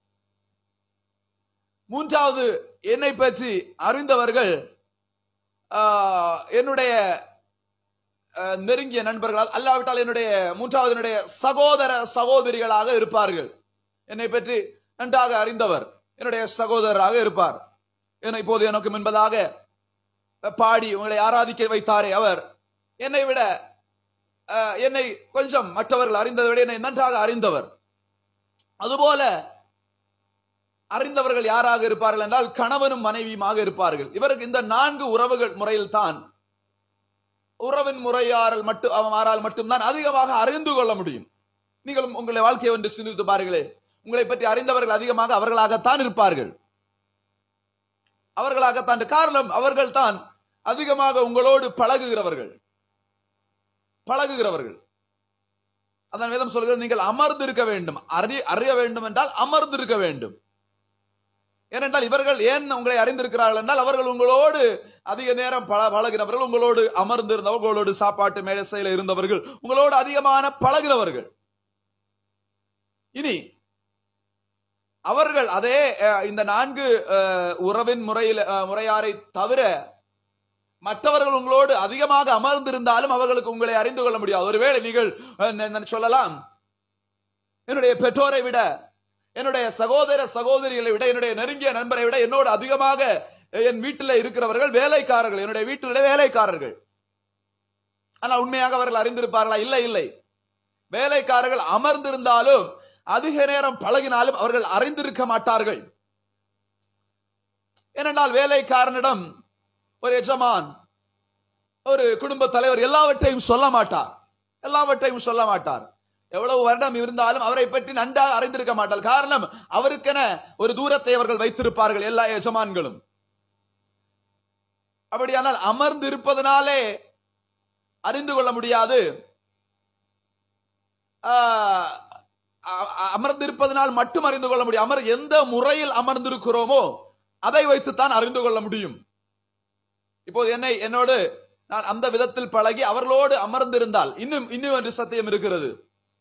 மூன்றாவது என்னை பற்றி அறிந்தவர்கள் ஆ, என்னுடைய ஆ, நெருங்கிய நண்பர்களாக அல்லாவிட்டால் என்னுடைய மூன்றாவது என்னுடைய சகோதர சகோதரிகளாக இருப்பார்கள் என்னை பற்றி நன்றாக அறிந்தவர் என்னுடைய சகோதரராக இருப்பார் என்னை இப்போது எனக்கு முன்பதாக பாடி உங்களை ஆராதிக்க வைத்தாரே அவர் என்னை விட அஹ், என்னை கொஞ்சம் மற்றவர்கள் அறிந்ததை விட என்னை நன்றாக அறிந்தவர் அதுபோல அறிந்தவர்கள் யாராக இருப்பார்கள் என்றால் கணவனும் மனைவியுமாக இருப்பார்கள் இவருக்கு இந்த நான்கு உறவுகள் முறையில் தான் உறவின் முறையாறல் மட்டும் மாறால் மட்டும்தான் அதிகமாக அறிந்து கொள்ள முடியும் நீங்களும் உங்களை வாழ்க்கையை ஒன்று சிந்தித்து பாருங்களே உங்களை பற்றி அறிந்தவர்கள் அதிகமாக அவர்களாகத்தான் இருப்பார்கள் அவர்களாகத்தான் காரணம் அவர்கள் தான் அதிகமாக உங்களோடு பழகுகிறவர்கள் பழகுகிறவர்கள் அதான் வேதம் சொல்கிறது நீங்கள் அமர்ந்து இருக்க வேண்டும் அறி அறிய வேண்டும் என்றால் அமர்ந்து இருக்க வேண்டும் ஏனென்றால் இவர்கள் ஏன் உங்களை அறிந்திருக்கிறார்கள் என்றால் அவர்கள் உங்களோடு அதிக நேரம் பழ பழகினவர்கள் உங்களோடு அமர்ந்து இருந்தவர்கள் உங்களோடு சாப்பாட்டு மேடைசையில் இருந்தவர்கள் உங்களோடு அதிகமான பழகினவர்கள் இனி அவர்கள் அதே அஹ், இந்த நான்கு அஹ், உறவின் முறையில் அஹ், முறையாரை தவிர மற்றவர்கள் உங்களோடு அதிகமாக அமர்ந்திருந்தாலும் அவர்களுக்கு உங்களை அறிந்து கொள்ள முடியாது ஒருவேளை நீங்கள் அஹ், ந- ந- சொல்லலாம் என்னுடைய பெற்றோரை விட என்னுடைய சகோதர சகோதரிகளை விட என்னுடைய நெருங்கிய நண்பரை விட என்னோடு அதிகமாக என் வீட்டில் இருக்கிறவர்கள் வேலைக்காரர்கள் என்னுடைய வீட்டிலுடைய வேலைக்காரர்கள் ஆனால் உண்மையாக அவர்கள் அறிந்திருப்பார்களா இல்லை இல்லை வேலைக்காரர்கள் அமர்ந்திருந்தாலும் அதிக நேரம் பழகினாலும் அவர்கள் அறிந்திருக்க மாட்டார்கள் ஏனென்றால் வேலைக்காரனிடம் ஒரு எஜமான் ஒரு குடும்ப தலைவர் எல்லாவற்றையும் சொல்ல மாட்டார் எல்லாவற்றையும் சொல்ல மாட்டார் எவ்வளவு வருடம் இருந்தாலும் அவரை பற்றி நன்றாக அறிந்திருக்க மாட்டார் காரணம் அவருக்கென ஒரு தூரத்தை அவர்கள் வைத்திருப்பார்கள் எல்லா எஜமான்களும் அப்படியானால் அமர்ந்து இருப்பதனாலே அறிந்து கொள்ள முடியாது ஆஹ், அ- அ- அமர்ந்திருப்பதனால் மட்டும் அறிந்து கொள்ள முடியும் அமர் எந்த முறையில் அமர்ந்திருக்கிறோமோ அதை வைத்துத்தான் அறிந்து கொள்ள முடியும் இப்போது என்னை என்னோடு நான் அந்த விதத்தில் பழகி அவர்களோடு அமர்ந்திருந்தால் இன்னும் இன்னும் ஒரு சத்தியம் இருக்கிறது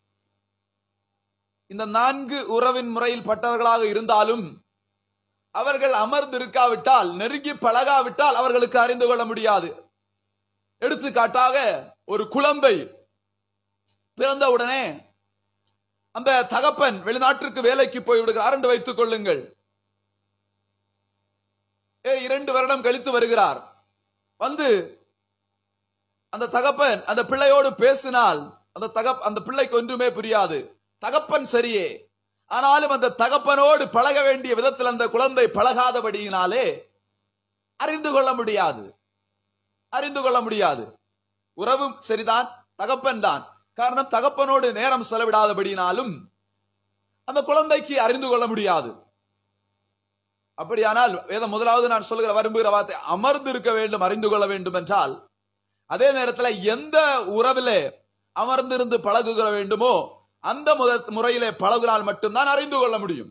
இந்த நான்கு உறவின் முறையில் பட்டவர்களாக இருந்தாலும் அவர்கள் அமர்ந்திருக்காவிட்டால் நெருங்கி பழகாவிட்டால் அவர்களுக்கு அறிந்து கொள்ள முடியாது எடுத்துக்காட்டாக ஒரு குழந்தை பிறந்தவுடனே அந்த தகப்பன் வெளிநாட்டிற்கு வேலைக்கு போய் விடுகிறார் என்று வைத்துக் கொள்ளுங்கள் ஏ, இரண்டு வருடம் கழித்து வருகிறார் வந்து அந்த தகப்பன் அந்த பிள்ளையோடு பேசினால் அந்த தகப் அந்த பிள்ளைக்கு ஒன்றுமே புரியாது தகப்பன் சரியே ஆனாலும் அந்த தகப்பனோடு பழக வேண்டிய விதத்தில் அந்த குழந்தை பழகாதபடியினாலே அறிந்து கொள்ள முடியாது அறிந்து கொள்ள முடியாது உறவும் சரிதான் தகப்பன் தான் காரணம் தகப்பனோடு நேரம் செலவிடாதபடியினாலும் அந்த குழந்தைக்கு அறிந்து கொள்ள முடியாது அப்படியானால் வேதம் முதலாவது நான் சொல்லுகிற விரும்புகிற வார்த்தை அமர்ந்து இருக்க வேண்டும் அறிந்து கொள்ள வேண்டும் என்றால் அதே நேரத்தில் எந்த உறவிலே அமர்ந்திருந்து பழகுகிற வேண்டுமோ அந்த முத- முறையிலே பழகினால் மட்டும்தான் அறிந்து கொள்ள முடியும்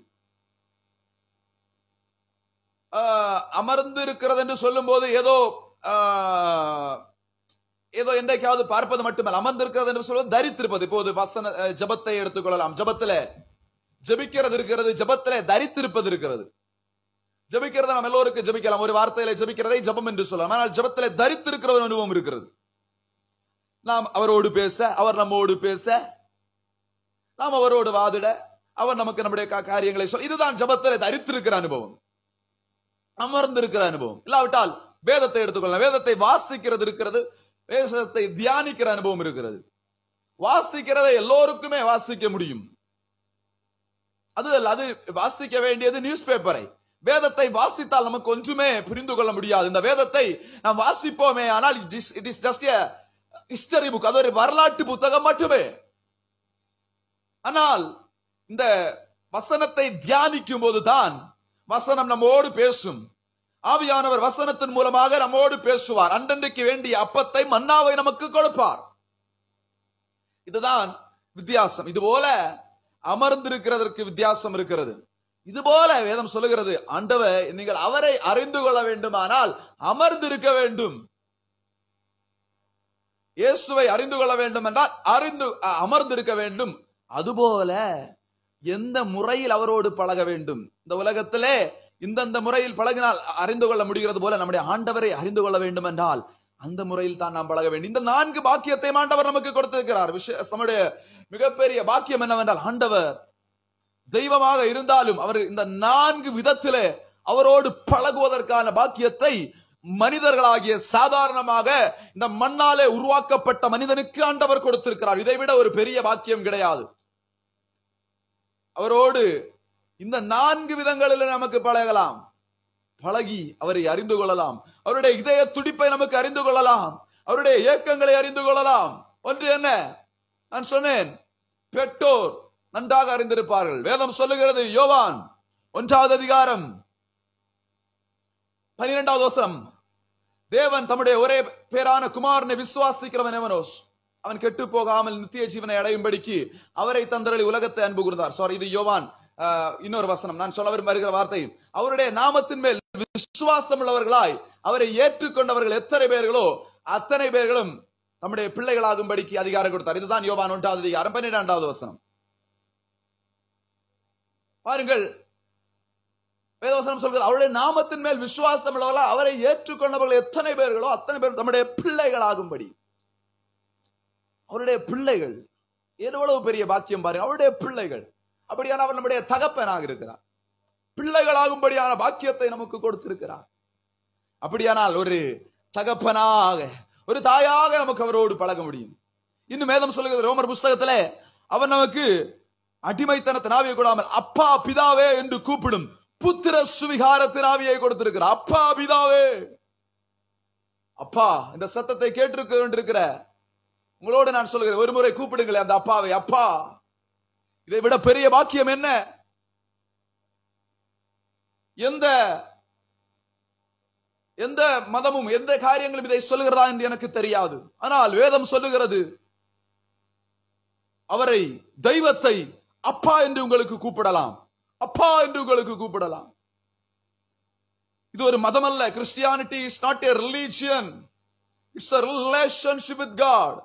ஆஹ், அமர்ந்து இருக்கிறது என்று சொல்லும் போது ஏதோ ஆஹ், ஏதோ என்றைக்காவது பார்ப்பது மட்டுமல்ல அமர்ந்திருக்கிறது என்று சொல்வது தரித்திருப்பது இப்போது வசன அஹ், ஜெபத்தை எடுத்துக்கொள்ளலாம் ஜெபத்துல ஜெபிக்கிறது இருக்கிறது ஜெபத்திலே தரித்திருப்பது இருக்கிறது ஜெபிக்கிறத நம்ம எல்லோருக்கும் ஜெபிக்கலாம் ஒரு வார்த்தையில ஜெபிக்கிறதை ஜெபம் என்று சொல்லலாம் ஆனால் ஜெபத்திலே தரித்திருக்கிற ஒரு அனுபவம் இருக்கிறது நாம் அவரோடு பேச அவர் நம்மோடு பேச நாம் அவரோடு வாதிட அவர் நமக்கு நம்முடைய கா- காரியங்களை சொல் இதுதான் ஜெபத்திலே தரித்திருக்கிற அனுபவம் அமர்ந்திருக்கிற அனுபவம் இல்லாவிட்டால் வேதத்தை எடுத்துக்கொள்ளலாம் வேதத்தை வாசிக்கிறது இருக்கிறது வேதத்தை தியானிக்கிற அனுபவம் இருக்கிறது வாசிக்கிறதை எல்லோருக்குமே வாசிக்க முடியும் அது அல்ல அது வாசிக்க வேண்டியது நியூஸ் பேப்பரை வேதத்தை வாசித்தால் நமக்கு ஒன்றுமே புரிந்து கொள்ள முடியாது இந்த வேதத்தை நாம் வாசிப்போமே ஆனால் it is just history book அது ஒரு வரலாற்று புத்தகம் மட்டுமே ஆனால் இந்த வசனத்தை தியானிக்கும் போதுதான் வசனம் நம்மோடு பேசும் ஆவியானவர் வசனத்தின் மூலமாக நம்மோடு பேசுவார் அன்றன்றைக்கு வேண்டிய அப்பத்தை மன்னாவை நமக்கு கொடுப்பார் இதுதான் வித்தியாசம் இது போல அமர்ந்திருக்கிறதற்கு வித்தியாசம் இருக்கிறது இது போல வேதம் சொல்லுகிறது ஆண்டவர் நீங்கள் அவரை அறிந்து கொள்ள வேண்டுமானால் அமர்ந்திருக்க வேண்டும் இயேசுவை அறிந்து கொள்ள வேண்டும் என்றால் அறிந்து அ- அமர்ந்திருக்க வேண்டும் அதுபோல எந்த முறையில் அவரோடு பழக வேண்டும் இந்த உலகத்திலே இந்தந்த முறையில் பழகினால் அறிந்து கொள்ள முடிகிறது போல நம்முடைய ஆண்டவரை அறிந்து கொள்ள வேண்டும் என்றால் அந்த முறையில் தான் நாம் பழக வேண்டும் இந்த நான்கு பாக்கியத்தை ஆண்டவர் நமக்கு கொடுத்திருக்கிறார் விஷய நம்முடைய மிகப்பெரிய பாக்கியம் என்னவென்றால் ஆண்டவர் தெய்வமாக இருந்தாலும் அவர் இந்த நான்கு விதத்திலே அவரோடு பழகுவதற்கான பாக்கியத்தை மனிதர்களாகிய சாதாரணமாக இந்த மண்ணாலே உருவாக்கப்பட்ட மனிதனுக்கு ஆண்டவர் கொடுத்திருக்கிறார் இதை விட ஒரு பெரிய பாக்கியம் கிடையாது அவரோடு இந்த நான்கு விதங்களில் நமக்கு பழகலாம் பழகி அவரை அறிந்து கொள்ளலாம் அவருடைய இதய துடிப்பை நமக்கு அறிந்து கொள்ளலாம் அவருடைய இயக்கங்களை அறிந்து கொள்ளலாம் ஒன்று என்ன நான் சொன்னேன் பெற்றோர் நன்றாக அறிந்திருப்பார்கள் வேதம் சொல்லுகிறது யோவான் ஒன்றாவது அதிகாரம் பனிரெண்டாவது வசனம் தேவன் தம்முடைய ஒரே பேரான குமாரனை விசுவாசிக்கிறவன் எவனோ அவன் கெட்டு போகாமல் நித்திய ஜீவனை அடையும்படிக்கு அவரை தந்தரளி உலகத்தை அன்பு கூர்ந்தார் சாரி இது யோவான் ஆஹ், இன்னொரு வசனம் நான் சொல்ல விரும்ப வருகிற வார்த்தை அவருடைய நாமத்தின் மேல் விசுவாசம் உள்ளவர்களாய் அவரை ஏற்றுக்கொண்டவர்கள் எத்தனை பேர்களோ அத்தனை பேர்களும் தம்முடைய பிள்ளைகளாகும்படிக்கு அதிகாரம் கொடுத்தார் இதுதான் யோவான் ஒன்றாவது அதிகாரம் பன்னிரெண்டாவது வசனம் பாருங்கள் வேதவசனம் சொல்கிறது அவருடைய நாமத்தின் மேல் விசுவாசம் உள்ளவர்களா அவரை ஏற்றுக்கொண்டவர்கள் எத்தனை பேர்களோ அத்தனை பேர் தம்முடைய பிள்ளைகளாகும்படி அவருடைய பிள்ளைகள் எவ்வளவு பெரிய பாக்கியம் பாருங்க அவருடைய பிள்ளைகள் அப்படியான அவர் நம்முடைய தகப்பனாக இருக்கிறார் பிள்ளைகளாகும்படியான பாக்கியத்தை நமக்கு கொடுத்திருக்கிறார் அப்படியானால் ஒரு தகப்பனாக ஒரு தாயாக நமக்கு அவரோடு பழக முடியும் இன்னும் வேதம் சொல்லுகிறது ரோமர் புஸ்தகத்திலே அவர் நமக்கு அடிமைத்தனத்தின் ஆவியை கொடாமல் அப்பா பிதாவே என்று கூப்பிடும் புத்திர சுவிகாரத்தின் ஆவியை கொடுத்திருக்கிறார் அப்பா பிதாவே அப்பா இந்த சத்தத்தை கேட்டிருக்க வேண்டியிருக்கிற உங்களோடு நான் சொல்கிறேன் ஒரு முறை கூப்பிடுங்களேன் அந்த அப்பாவை அப்பா இதை விட பெரிய பாக்கியம் என்ன எந்த எந்த மதமும் எந்த காரியங்களும் இதை சொல்லுகிறதா என்று எனக்கு தெரியாது ஆனால் வேதம் சொல்லுகிறது அவரை தெய்வத்தை அப்பா என்று உங்களுக்கு கூப்பிடலாம் அப்பா என்று உங்களுக்கு கூப்பிடலாம் இது ஒரு மதம் அல்ல Christianity is not a religion it's a relationship with God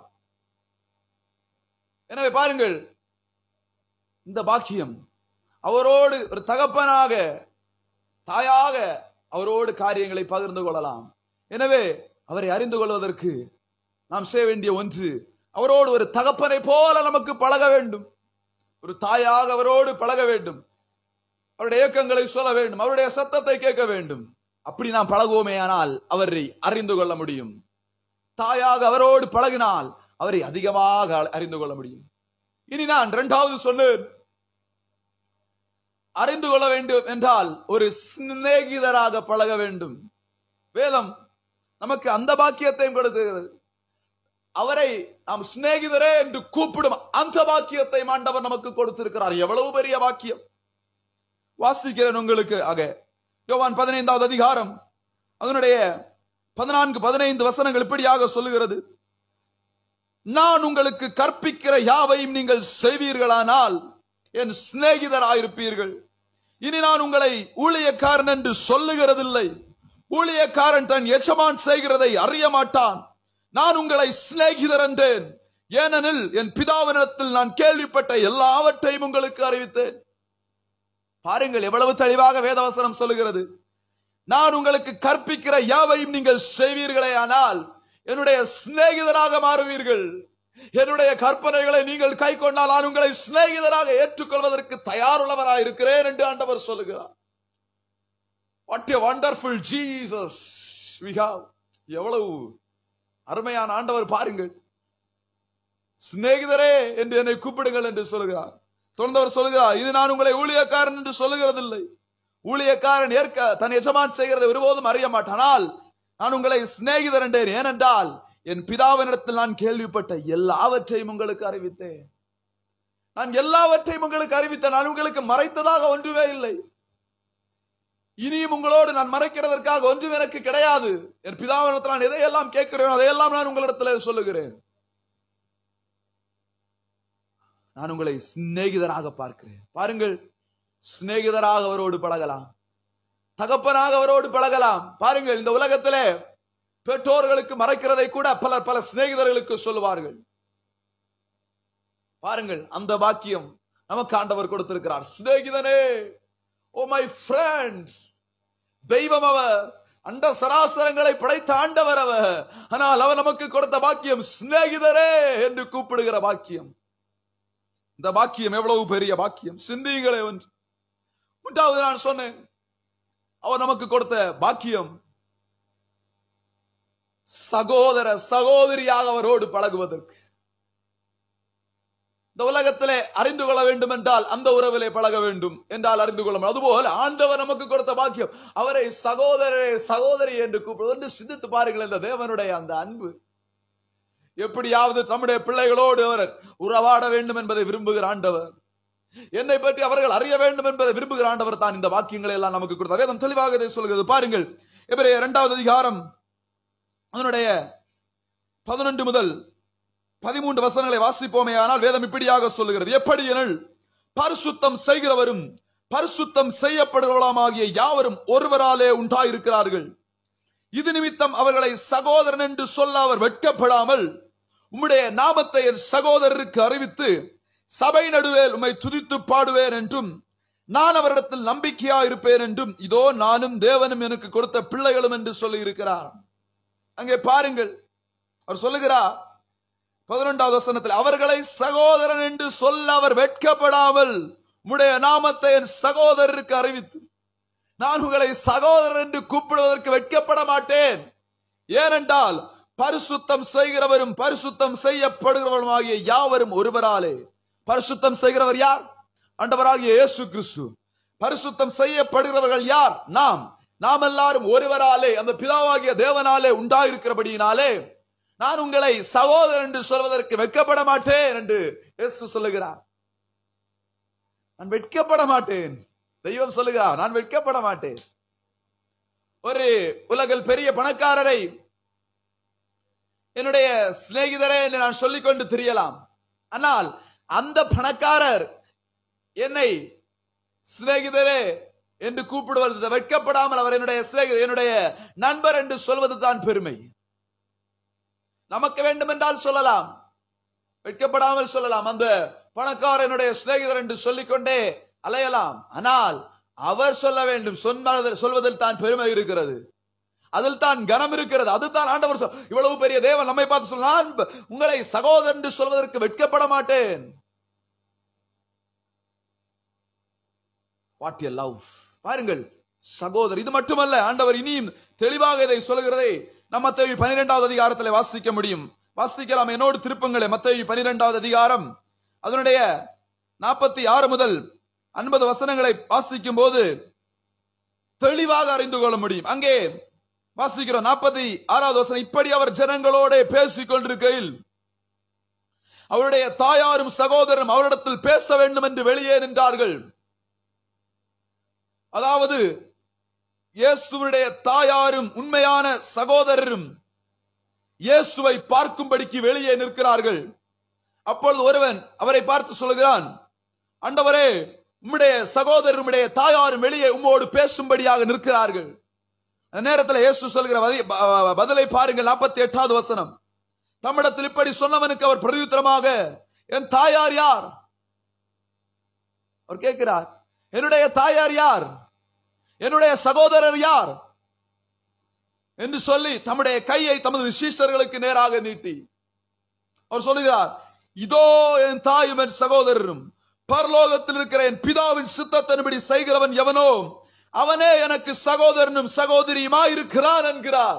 எனவே பாருங்கள் இந்த பாக்கியம் அவரோடு ஒரு தகப்பனாக தாயாக அவரோடு காரியங்களை பகிர்ந்து கொள்ளலாம் எனவே அவரை அறிந்து கொள்வதற்கு நாம் செய்ய வேண்டிய ஒன்று அவரோடு ஒரு தகப்பனை போல நமக்கு பழக வேண்டும் ஒரு தாயாக அவரோடு பழக வேண்டும் அவருடைய இயக்கங்களை சொல்ல வேண்டும் அவருடைய சத்தத்தை கேட்க வேண்டும் அப்படி நாம் பழகுவோமே ஆனால் அவரை அறிந்து கொள்ள முடியும் தாயாக அவரோடு பழகினால் அவரை அதிகமாக அறிந்து கொள்ள முடியும் இனி நான் இரண்டாவது சொன்னேன் அறிந்து கொள்ள வேண்டும் என்றால் ஒரு சிநேகிதராக பழக வேண்டும் வேதம் நமக்கு அந்த பாக்கியத்தையும் கொடுக்கிறது அவரை நாம் சிநேகிதரே என்று கூப்பிடும் அந்த பாக்கியத்தை ஆண்டவர் நமக்கு கொடுத்திருக்கிறார் எவ்வளவு பெரிய பாக்கியம் வாசிக்கிறேன் உங்களுக்கு ஆக யோவான் பதினைந்தாவது அதிகாரம் அதனுடைய பதினான்கு பதினைந்து வசனங்கள் இப்படியாக சொல்லுகிறது நான் உங்களுக்கு கற்பிக்கிற யாவையும் நீங்கள் செய்வீர்களானால் என் சிநேகிதராயிருப்பீர்கள் இனி நான் உங்களை ஊழியக்காரன் என்று சொல்லுகிறதில்லை ஊழியக்காரன் தன் எஜமான் செய்கிறதை அறிய மாட்டான் நான் உங்களை சிநேகிதர் என்றேன் ஏனெனில் என் பிதாவினிடத்தில் நான் கேள்விப்பட்ட எல்லாவற்றையும் உங்களுக்கு அறிவித்தேன் பாருங்கள் எவ்வளவு தெளிவாக வேதவசனம் சொல்லுகிறது நான் உங்களுக்கு கற்பிக்கிற யாவையும் நீங்கள் செய்வீர்களே ஆனால் என்னுடைய சிநேகிதராக மாறுவீர்கள் என்னுடைய கற்பனைகளை நீங்கள் கை கொண்டால் நான் உங்களை சிநேகிதராக ஏற்றுக்கொள்வதற்கு தயாருள்ளவராக இருக்கிறேன் என்று ஆண்டவர் சொல்லுகிறார் what a wonderful Jesus we have எவ்வளவு அருமையான ஆண்டவர் பாருங்கள் சிநேகிதரே என்று என்னை கூப்பிடுங்கள் என்று சொல்லுகிறார் தொடர்ந்தவர் சொல்லுகிறார் இது நான் உங்களை ஊழியக்காரன் என்று சொல்லுகிறதில்லை ஊழியக்காரன் ஏற்க தன் எஜமான் செய்கிறதை ஒருபோதும் அறிய மாட்டானால் நான் உங்களை சிநேகிதர் என்றேன் ஏனென்றால் என் பிதாவினிடத்தில் நான் கேள்விப்பட்ட எல்லாவற்றையும் உங்களுக்கு அறிவித்தேன் நான் எல்லாவற்றையும் உங்களுக்கு அறிவித்தேன் நான் உங்களுக்கு மறைத்ததாக ஒன்றுமே இல்லை இனியும் உங்களோடு நான் மறைக்கிறதற்காக ஒன்றும் எனக்கு கிடையாது என் பிதாவினிடத்தில் நான் எதையெல்லாம் கேட்கிறேன் அதையெல்லாம் நான் உங்களிடத்தில் சொல்லுகிறேன் நான் உங்களை சிநேகிதராக பார்க்கிறேன் பாருங்கள் சிநேகிதராக அவரோடு பழகலாம் தகப்பனாக அவரோடு பழகலாம் பாருங்கள் இந்த உலகத்திலே பெற்றோர்களுக்கு மறைக்கிறதை கூட பலர் பல சிநேகிதர்களுக்கு சொல்லுவார்கள் பாருங்கள் அந்த பாக்கியம் நமக்கு ஆண்டவர் கொடுத்திருக்கிறார் சிநேகிதனே ஓ மை ஃப்ரெண்ட் தெய்வம் அவர் அண்ட சராசரங்களை படைத்த ஆண்டவர் அவர் ஆனால் அவர் நமக்கு கொடுத்த பாக்கியம் சிநேகிதரே என்று கூப்பிடுகிற பாக்கியம் இந்த பாக்கியம் எவ்வளவு பெரிய பாக்கியம் சிந்தியுங்களே ஒன்று மூன்றாவது நான் சொன்னேன் அவர் நமக்கு கொடுத்த பாக்கியம் சகோதர சகோதரியாக அவரோடு பழகுவதற்கு இந்த உலகத்திலே அறிந்து கொள்ள வேண்டும் என்றால் அந்த உறவிலே பழக வேண்டும் என்றால் அறிந்து கொள்ள முடியும். அதுபோல் ஆண்டவர் நமக்கு கொடுத்த பாக்கியம் அவரை சகோதரரே சகோதரி என்று கூப்பிடுவது என்று சிந்தித்து பாருங்கள் இந்த தேவனுடைய அந்த அன்பு எப்படியாவது நம்முடைய பிள்ளைகளோடு அவர் உறவாட வேண்டும் என்பதை விரும்புகிற ஆண்டவர் என்னை பற்றி அவர்கள் அறிய வேண்டும் என்பதை விரும்புகிற ஆண்டவர் தான் இந்த வாக்கியங்களை எல்லாம் நமக்கு கொடுத்தார் வேதம் தெளிவாக இதை சொல்கிறது பாருங்கள் எபிரேய இரண்டாவது அதிகாரம் அதனுடைய பதினொன்று முதல் பதிமூன்று வசனங்களை வாசிப்போமே ஆனால் வேதம் இப்படியாக சொல்லுகிறது எப்படி எனில் பரிசுத்தம் செய்கிறவரும் பரிசுத்தம் செய்யப்படுகிறவர்களாகிய யாவரும் ஒருவராலே உண்டாயிருக்கிறார்கள் இது நிமித்தம் அவர்களை சகோதரன் என்று சொல்ல அவர் வெட்கப்படாமல் உம்முடைய நாமத்தை என் சகோதரருக்கு அறிவித்து சபை நடுவேல் உம்மை துதித்து பாடுவேன் என்றும் நான் அவரிடத்தில் நம்பிக்கையா இருப்பேன் என்றும் இதோ நானும் தேவனும் எனக்கு கொடுத்த பிள்ளைகளும் என்று சொல்லி இருக்கிறார் அங்கே பாருங்கள் அவர் சொல்லுகிறார் பதினொன்றாவது வசனத்தில் அவர்களை சகோதரன் என்று சொல்ல அவர் வெட்கப்படாமல் உம்முடைய நாமத்தை என் சகோதரருக்கு அறிவித்து நான் உங்களை சகோதரர் என்று கூப்பிடுவதற்கு வெட்கப்பட மாட்டேன் ஏனென்றால் பரிசுத்தம் செய்கிறவரும் பரிசுத்தம் செய்யப்படுகிறவரும் ஆகிய யாவரும் ஒருவராலே பரிசுத்தம் செய்கிறவர் யார் ஆண்டவராகிய இயேசு கிறிஸ்து பரிசுத்தம் செய்யப்படுகிறவர்கள் யார் நாம் நாம் எல்லாரும் ஒருவராலே அந்த பிதாவாகிய தேவனாலே உண்டாயிருக்கிறபடியினாலே நான் உங்களை சகோதரன் என்று சொல்வதற்கு வெட்கப்பட மாட்டேன் என்று இயேசு சொல்லுகிறார் நான் வெட்கப்பட மாட்டேன் தெய்வம் சொல்லுகிறார் நான் வெட்கப்பட மாட்டேன் ஒரு உலகில் பெரிய பணக்காரரை என்னுடைய சிநேகிதரே என்று நான் சொல்லிக்கொண்டு தெரியலாம் ஆனால் அந்த பணக்காரர் என்னை சிநேகிதரே என்று கூப்பிடுவது வெட்கப்படாமல் அவர் என்னுடைய சிநேகிதர் என்னுடைய நண்பர் என்று சொல்வது தான் பெருமை நமக்கு வேண்டும் என்றால் சொல்லலாம் வெட்கப்படாமல் சொல்லலாம் அந்த பணக்காரர் என்னுடைய சிநேகிதர் என்று சொல்லிக்கொண்டே அலையலாம் ஆனால் அவர் சொல்ல வேண்டும் சொன்னது- சொல்வதில் தான் பெருமை இருக்கிறது அதில் தான் கனம் இருக்கிறது அதுதான் ஆண்டவர் சொல் இவ்வளவு பெரிய தேவன் நம்மை பார்த்து சொல்ல நான் உங்களை சகோதரன் என்று சொல்வதற்கு வெட்கப்பட மாட்டேன் வாட் எ லவ் பாருங்கள் சகோதரர் இது மட்டுமல்ல ஆண்டவர் இனியும் தெளிவாக இதை சொல்கிறதை நம்ம மத்தேயு பனிரெண்டாவது அதிகாரத்தில் வாசிக்க முடியும் வாசிக்கலாம் என்னோடு திருப்பங்களே மத்தேயு பனிரெண்டாவது அதிகாரம் அதனுடைய நாற்பத்தி ஆறு முதல் ஐம்பது வசனங்களை வாசிக்கும் போது தெளிவாக அறிந்து கொள்ள முடியும் அங்கே வாசிக்கிறோம் நாற்பத்தி ஆறாவது வசனம் இப்படி அவர் ஜனங்களோட பேசிக் கொண்டிருக்கையில் அவருடைய தாயாரும் சகோதரரும் அவரிடத்தில் பேச வேண்டும் என்று வெளியே நின்றார்கள் அதாவது இயேசுவுடைய தாயாரும் உண்மையான சகோதரரும் இயேசுவை பார்க்கும்படிக்கு வெளியே நிற்கிறார்கள் அப்பொழுது ஒருவன் அவரை பார்த்து சொல்லுகிறான் ஆண்டவரே உம்முடைய சகோதரர் உம்முடைய தாயாரும் வெளியே உம்மோடு பேசும்படியாக நிற்கிறார்கள் அந்த நேரத்தில் இயேசு சொல்கிற பதி- ப- பதிலை பாருங்கள் நாற்பத்தி எட்டாவது வசனம் தம்மிடத்தில் இப்படி சொன்னவனுக்கு அவர் பிரதியுத்தரமாக என் தாயார் யார் அவர் கேட்கிறார் என்னுடைய தாயார் யார் என்னுடைய சகோதரர் யார் என்று சொல்லி தம்முடைய கையை தமது சீஷர்களுக்கு நேராக நீட்டி அவர் சொல்லுகிறார் இதோ என் தாயும் என் சகோதரரும் பரலோகத்தில் இருக்கிற என் பிதாவின் சித்தத்தின்படி செய்கிறவன் எவனோ அவனே எனக்கு சகோதரனும் சகோதரியுமாய் இருக்கிறான் என்கிறார்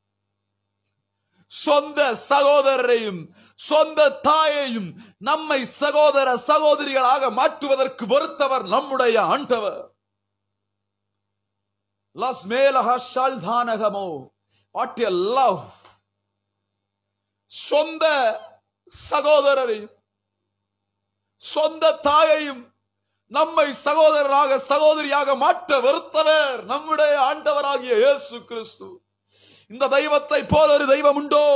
சொந்த சகோதரரையும் சொந்த தாயையும் நம்மை சகோதர சகோதரிகளாக மாற்றுவதற்கு பொறுத்தவர் நம்முடைய ஆண்டவர் லஸ் மேலஹ ஷல்தானகமோ வாட் எ லவ் சொந்த சகோதரரையும் சொந்த தாயையும் நம்மை சகோதரராக சகோதரியாக மாற்ற வெறுத்தவர் நம்முடைய ஆண்டவராகிய இயேசு கிறிஸ்து இந்த தெய்வத்தை போல ஒரு தெய்வம் உண்டோ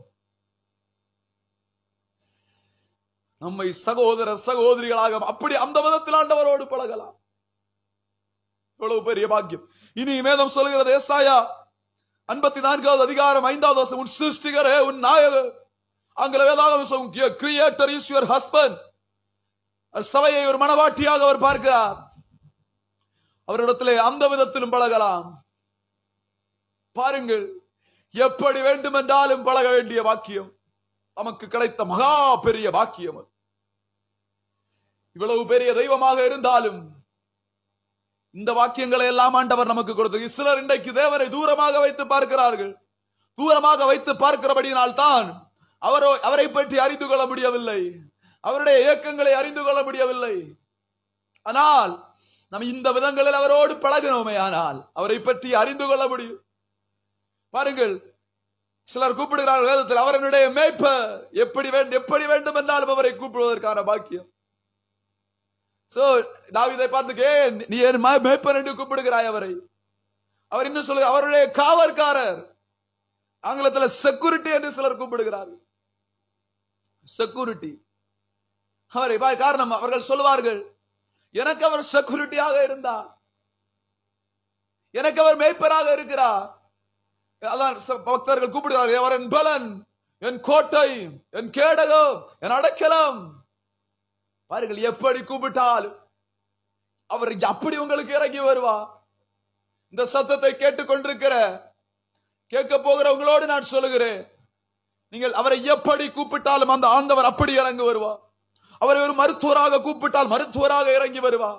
நம்மை சகோதர சகோதரிகளாக அப்படி அந்த விதத்தில் ஆண்டவரோடு பழகலாம் எவ்வளவு பெரிய பாக்கியம் இனி வேதம் சொல்லுகிறது ஏசாயா ஐம்பத்தி நான்காவது அதிகாரம் ஐந்தாவது வருஷம் உன் சிருஷ்டிகரே உன் நாயகர் ஆங்கில வேதாகம் கிரியேட்டர் இஸ் யுவர் ஹஸ்பண்ட் சபையை ஒரு மனவாட்டியாக அவர் பார்க்கிறார் அவரிடத்திலே அந்த விதத்திலும் பழகலாம் பாருங்கள் எப்படி வேண்டுமென்றாலும் பழக வேண்டிய வாக்கியம் நமக்கு கிடைத்த மகா பெரிய வாக்கியம் அது. இவ்வளவு பெரிய தெய்வமாக இருந்தாலும் இந்த வாக்கியங்களை எல்லாம் ஆண்டவர் நமக்கு கொடுத்து சிலர் இன்றைக்கு தேவனை தூரமாக வைத்து பார்க்கிறார்கள் தூரமாக வைத்து பார்க்கிறபடியினால் தான் அவரோ அவரை பற்றி அறிந்து கொள்ள முடியவில்லை அவருடைய இயக்கங்களை அறிந்து கொள்ள முடியவில்லை ஆனால் நாம் இந்த விதங்களில் அவரோடு பழகினோமே ஆனால் அவரை பற்றி அறிந்து கொள்ள முடியும் பாருங்கள் சிலர் கூப்பிடுகிறார்கள் வேதத்தில் அவரனுடைய மேய்ப்ப எப்படி வேண்டும் எப்படி வேண்டும் என்றாலும் அவரை கூப்பிடுவதற்கான பாக்கியம் சோ தாவீதை பார்த்துக்கே நீ என் மே- மேய்ப்பன் என்று கூப்பிடுகிறாய் அவரை அவர் இன்னும் சொல்லுங்க அவருடைய காவற்காரர் ஆங்கிலத்தில் செக்யூரிட்டி என்று சிலர் கூப்பிடுகிறார்கள் செக்யூரிட்டி அவரை பா- காரணம் அவர்கள் சொல்லுவார்கள் எனக்கு அவர் செக்யூரிட்டியாக இருந்தார் எனக்கு அவர் மேய்ப்பராக இருக்கிறார் அதான் ச- பக்தர்கள் கூப்பிடுகிறார்கள் அவர் என் பலன் என் கோட்டை என் கேடகம் என் அடைக்கலம் பாருங்கள் எப்படி கூப்பிட்டாலும் அவர் அப்படி உங்களுக்கு இறங்கி வருவா இந்த சத்தத்தை கேட்டுக்கொண்டிருக்கிற கேட்க போகிறவங்களோடு நான் சொல்லுகிறேன் நீங்கள் அவரை எப்படி கூப்பிட்டாலும் அந்த ஆண்டவர் அப்படி இறங்கி வருவார் அவரை ஒரு மருத்துவராக கூப்பிட்டால் மருத்துவராக இறங்கி வருவார்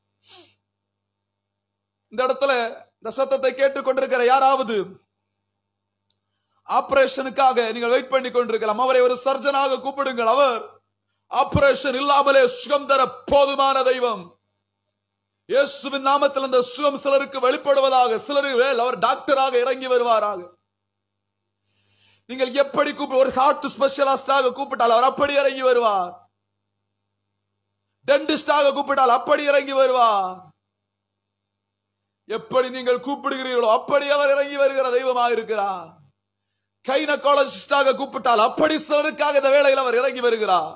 இந்த இடத்துல இந்த சத்தத்தை கேட்டுக்கொண்டிருக்கிற யாராவது ஆபரேஷனுக்காக நீங்கள் வெயிட் பண்ணி கொண்டிருக்கலாம் அவரை ஒரு சர்ஜனாக கூப்பிடுங்கள் அவர் ஆபரேஷன் இல்லாமலே சுகம் தர போதுமான தெய்வம் இயேசுவின் நாமத்தில் அந்த சுகம் சிலருக்கு வெளிப்படுவதாக சிலருக்கு மேல் அவர் டாக்டராக இறங்கி வருவாராக நீங்கள் எப்படி கூப்பிடு ஒரு ஹார்ட் ஸ்பெஷலிஸ்டாக கூப்பிட்டால் அவர் அப்படி இறங்கி வருவார் டென்டிஸ்டாக கூப்பிட்டால் அப்படி இறங்கி வருவார் எப்படி நீங்கள் கூப்பிடுகிறீர்களோ அப்படி அவர் இறங்கி வருகிற தெய்வமாக இருக்கிறார் கைனகாலஜிஸ்டாக கூப்பிட்டால் அப்படி சிலருக்காக இந்த வேளையில் அவர் இறங்கி வருகிறார்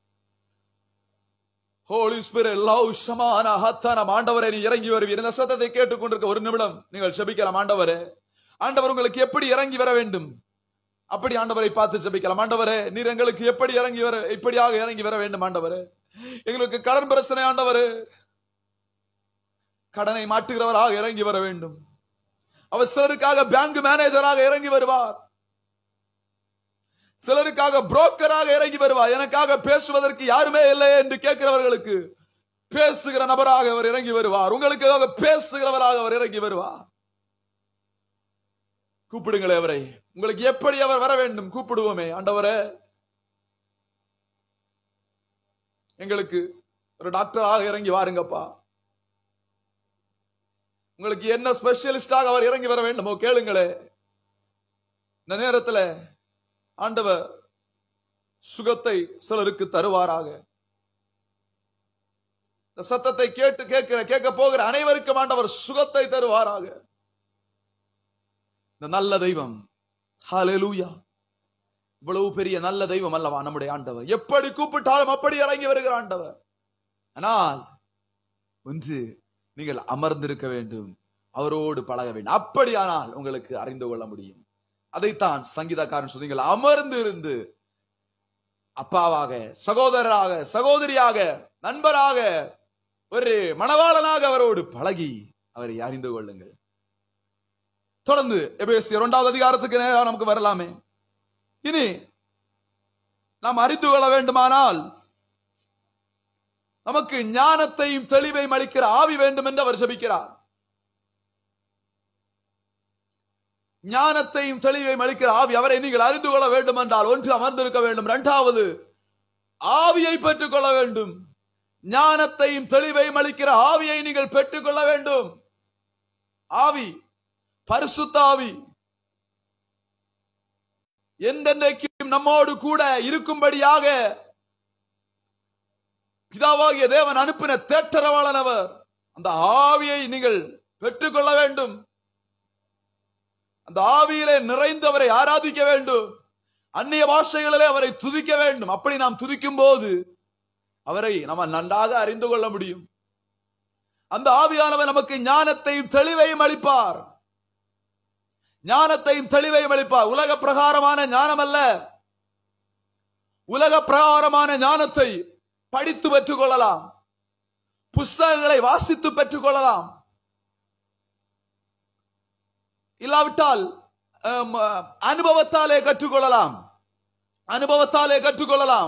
ஹோலி ஸ்பிரிட் லவ் ஷமான ஹத்தனம் ஆண்டவரே நீ இறங்கி வருவீர் இந்த சத்தத்தை கேட்டுக்கொண்டிருக்க ஒரு நிமிடம் நீங்கள் செபிக்கலாம் ஆண்டவரே ஆண்டவர் உங்களுக்கு எப்படி இறங்கி வர வேண்டும் அப்படி ஆண்டவரை பார்த்து ஜெபிக்கலாம் ஆண்டவரே நீர் எங்களுக்கு எப்படி இறங்கி வர இப்படியாக இறங்கி வர வேண்டும் ஆண்டவரே எங்களுக்கு கடன் பிரச்சனை ஆண்டவரே கடனை மாட்டுகிறவராக இறங்கி வர வேண்டும் அவர் சிலருக்காக பேங்க் மேனேஜராக இறங்கி வருவார் சிலருக்காக புரோக்கராக இறங்கி வருவார் எனக்காக பேசுவதற்கு யாருமே இல்லை என்று கேட்கிறவர்களுக்கு பேசுகிற நபராக அவர் இறங்கி வருவார் உங்களுக்காக பேசுகிறவராக அவர் இறங்கி வருவார் கூப்பிடுங்களே அவரை உங்களுக்கு எப்படி அவர் வர வேண்டும் கூப்பிடுவோமே ஆண்டவரே எங்களுக்கு ஒரு டாக்டராக இறங்கி வாருங்கப்பா உங்களுக்கு என்ன ஸ்பெஷலிஸ்டாக அவர் இறங்கி வர வேண்டுமோ கேளுங்களே இந்த நேரத்துல ஆண்டவர் சுகத்தை சிலருக்கு தருவாராக இந்த சத்தத்தை கேட்டு கேட்கிற கேட்க போகிற அனைவருக்கும் ஆண்டவர் சுகத்தை தருவாராக இந்த நல்ல தெய்வம் ஹalleluya இவ்வளவு பெரிய நல்ல தெய்வம் அல்லவா நம்முடைய ஆண்டவர் எப்படி கூப்பிட்டாலும் அப்படி இறங்கி வருகிற ஆண்டவர் ஆனால் ஒன்று நீங்கள் அமர்ந்திருக்க வேண்டும் அவரோடு பழக வேண்டும் அப்படியானால் உங்களுக்கு அறிந்து கொள்ள முடியும் அதைத்தான் சங்கீதக்காரன் சொல்லி நீங்கள் அமர்ந்து இருந்து அப்பாவாக சகோதரராக சகோதரியாக நண்பராக ஒரு மணவாளனாக அவரோடு பழகி அவரை அறிந்து கொள்ளுங்கள் தொடர்ந்து எபேசியர் இரண்டாவது அதிகாரத்துக்கு நேரம் நமக்கு வரலாமே இனி நாம் அறிந்து கொள்ள வேண்டுமானால் நமக்கு ஞானத்தையும் தெளிவையும் அளிக்கிற ஆவி வேண்டும் என்று அவர் ஜெபிக்கிறார் ஞானத்தையும் தெளிவையும் அளிக்கிற ஆவி அவரை நீங்கள் அறிந்து கொள்ள வேண்டும் என்றால் ஒன்று அமர்ந்திருக்க வேண்டும் இரண்டாவது ஆவியை பெற்றுக் கொள்ள வேண்டும் ஞானத்தையும் தெளிவையும் அளிக்கிற ஆவியை நீங்கள் பெற்றுக்கொள்ள வேண்டும் ஆவி பரிசுத்த ஆவி என்றென்றைக்கும் நம்மோடு கூட இருக்கும்படியாக பிதாவாகிய தேவன் அனுப்பின தேற்றரவாளன் அவர் அந்த ஆவியை நீங்கள் பெற்றுக்கொள்ள வேண்டும் அந்த ஆவியிலே நிறைந்து அவரை ஆராதிக்க வேண்டும் அந்நிய பாஷைகளிலே அவரை துதிக்க வேண்டும் அப்படி நாம் துதிக்கும் போது அவரை நம்ம நன்றாக அறிந்து கொள்ள முடியும் அந்த ஆவியானவர் நமக்கு ஞானத்தையும் தெளிவையும் அளிப்பார் ஞானத்தையும் தெளிவையும் அளிப்பார் உலக பிரகாரமான ஞானம் அல்ல உலக பிரகாரமான ஞானத்தை படித்து பெற்றுக் கொள்ளலாம் புஸ்தகங்களை வாசித்து பெற்றுக் கொள்ளலாம் இல்லாவிட்டால் அம், அனுபவத்தாலே கற்றுக்கொள்ளலாம் அனுபவத்தாலே கற்றுக்கொள்ளலாம்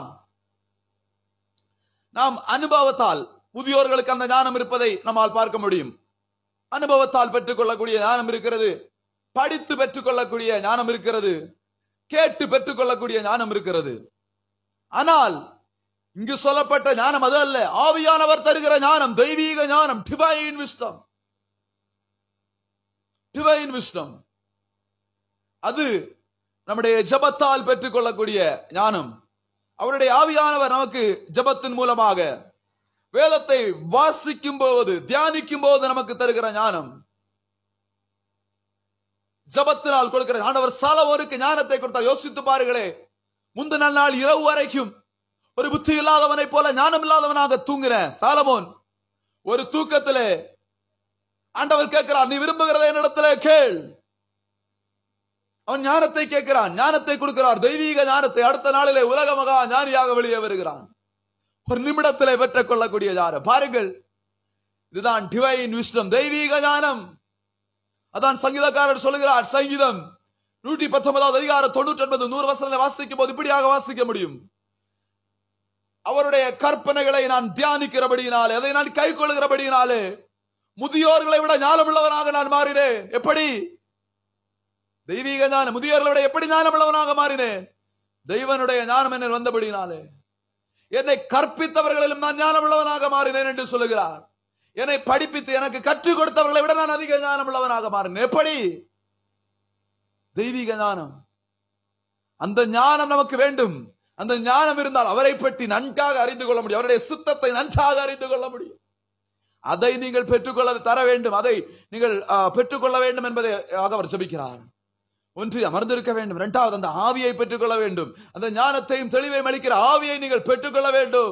நாம் அனுபவத்தால் முதியோர்களுக்கு அந்த ஞானம் இருப்பதை நம்மால் பார்க்க முடியும் அனுபவத்தால் பெற்றுக்கொள்ளக்கூடிய ஞானம் இருக்கிறது படித்து பெற்றுக்கொள்ளக்கூடிய ஞானம் இருக்கிறது கேட்டு பெற்றுக்கொள்ளக்கூடிய ஞானம் இருக்கிறது ஆனால் இங்கு சொல்லப்பட்ட ஞானம் அது அல்ல ஆவியானவர் தருகிற ஞானம் தெய்வீக ஞானம் டிவைன் விஸ்டம் டிவைன் விஸ்டம் அது நம்முடைய ஜபத்தால் பெற்றுக்கொள்ளக்கூடிய ஞானம் அவருடைய ஆவியானவர் நமக்கு ஜபத்தின் மூலமாக வேதத்தை வாசிக்கும் போது தியானிக்கும் போது நமக்கு தருகிற ஞானம் ஜபத்தினால் கொடுக்கிற ஆண்டவர் சாலவோருக்கு ஞானத்தை கொடுத்தார் யோசித்து பாருங்களே முந்தின நாள் இரவு வரைக்கும் ஒரு புத்தி இல்லாதவனை போல ஞானம் இல்லாதவனாக தூங்குற சாலமோன் ஒரு தூக்கத்திலே ஆண்டவர் கேட்கிறார் நீ விரும்புகிறத என்னிடத்திலே கேள் அவன் ஞானத்தை கேட்கிறான் ஞானத்தை கொடுக்கிறார் தெய்வீக ஞானத்தை அடுத்த நாளிலே உலக மகா ஞானியாக வெளியே வருகிறான் ஒரு நிமிடத்திலே பெற்றுக் கொள்ளக்கூடிய ஞானம் பாருங்கள் இதுதான் டிவைன் விஸ்டம் தெய்வீக ஞானம் அதான் சங்கீதக்காரர் சொல்லுகிறார் சங்கீதம் நூற்றி பத்தொன்பதாவது அதிகாரம் தொண்ணூற்றி ஒன்பது நூறு வசனங்களை வாசிக்கும் போது இப்படியாக வாசிக்க முடியும் அவருடைய கற்பனைகளை நான் தியானிக்கிறபடியினாலே அதை நான் கை கொள்ளுகிறபடியினாலே முதியோர்களை விட ஞானமுள்ளவனாக நான் மாறினேன் எப்படி தெய்வீக ஞானம் முதியோர்களை விட எப்படி ஞானமுள்ளவனாக மாறினேன் தெய்வனுடைய ஞானம் என்ன வந்தபடியினாலே என்னை கற்பித்தவர்களிலும் நான் ஞானமுள்ளவனாக மாறினேன் என்று சொல்லுகிறார் என்னை படிப்பித்து எனக்கு கற்றுக் கொடுத்தவர்களை விட நான் அதிக ஞானம் உள்ளவனாக மாறினேன் எப்படி தெய்வீக ஞானம் அந்த ஞானம் நமக்கு வேண்டும் அந்த ஞானம் இருந்தால் அவரை பற்றி நன்றாக அறிந்து கொள்ள முடியும் அவருடைய சித்தத்தை நன்றாக அறிந்து கொள்ள முடியும் அதை நீங்கள் பெற்றுக்கொள்ள தர வேண்டும் அதை நீங்கள் ஆ, பெற்றுக்கொள்ள வேண்டும் என்பதை அவர் ஜெபிக்கிறார் ஒன்று அமர்ந்திருக்க வேண்டும் இரண்டாவது அந்த ஆவியை பெற்றுக்கொள்ள வேண்டும் அந்த ஞானத்தையும் தெளிவையும் அளிக்கிற ஆவியை நீங்கள் பெற்றுக்கொள்ள வேண்டும்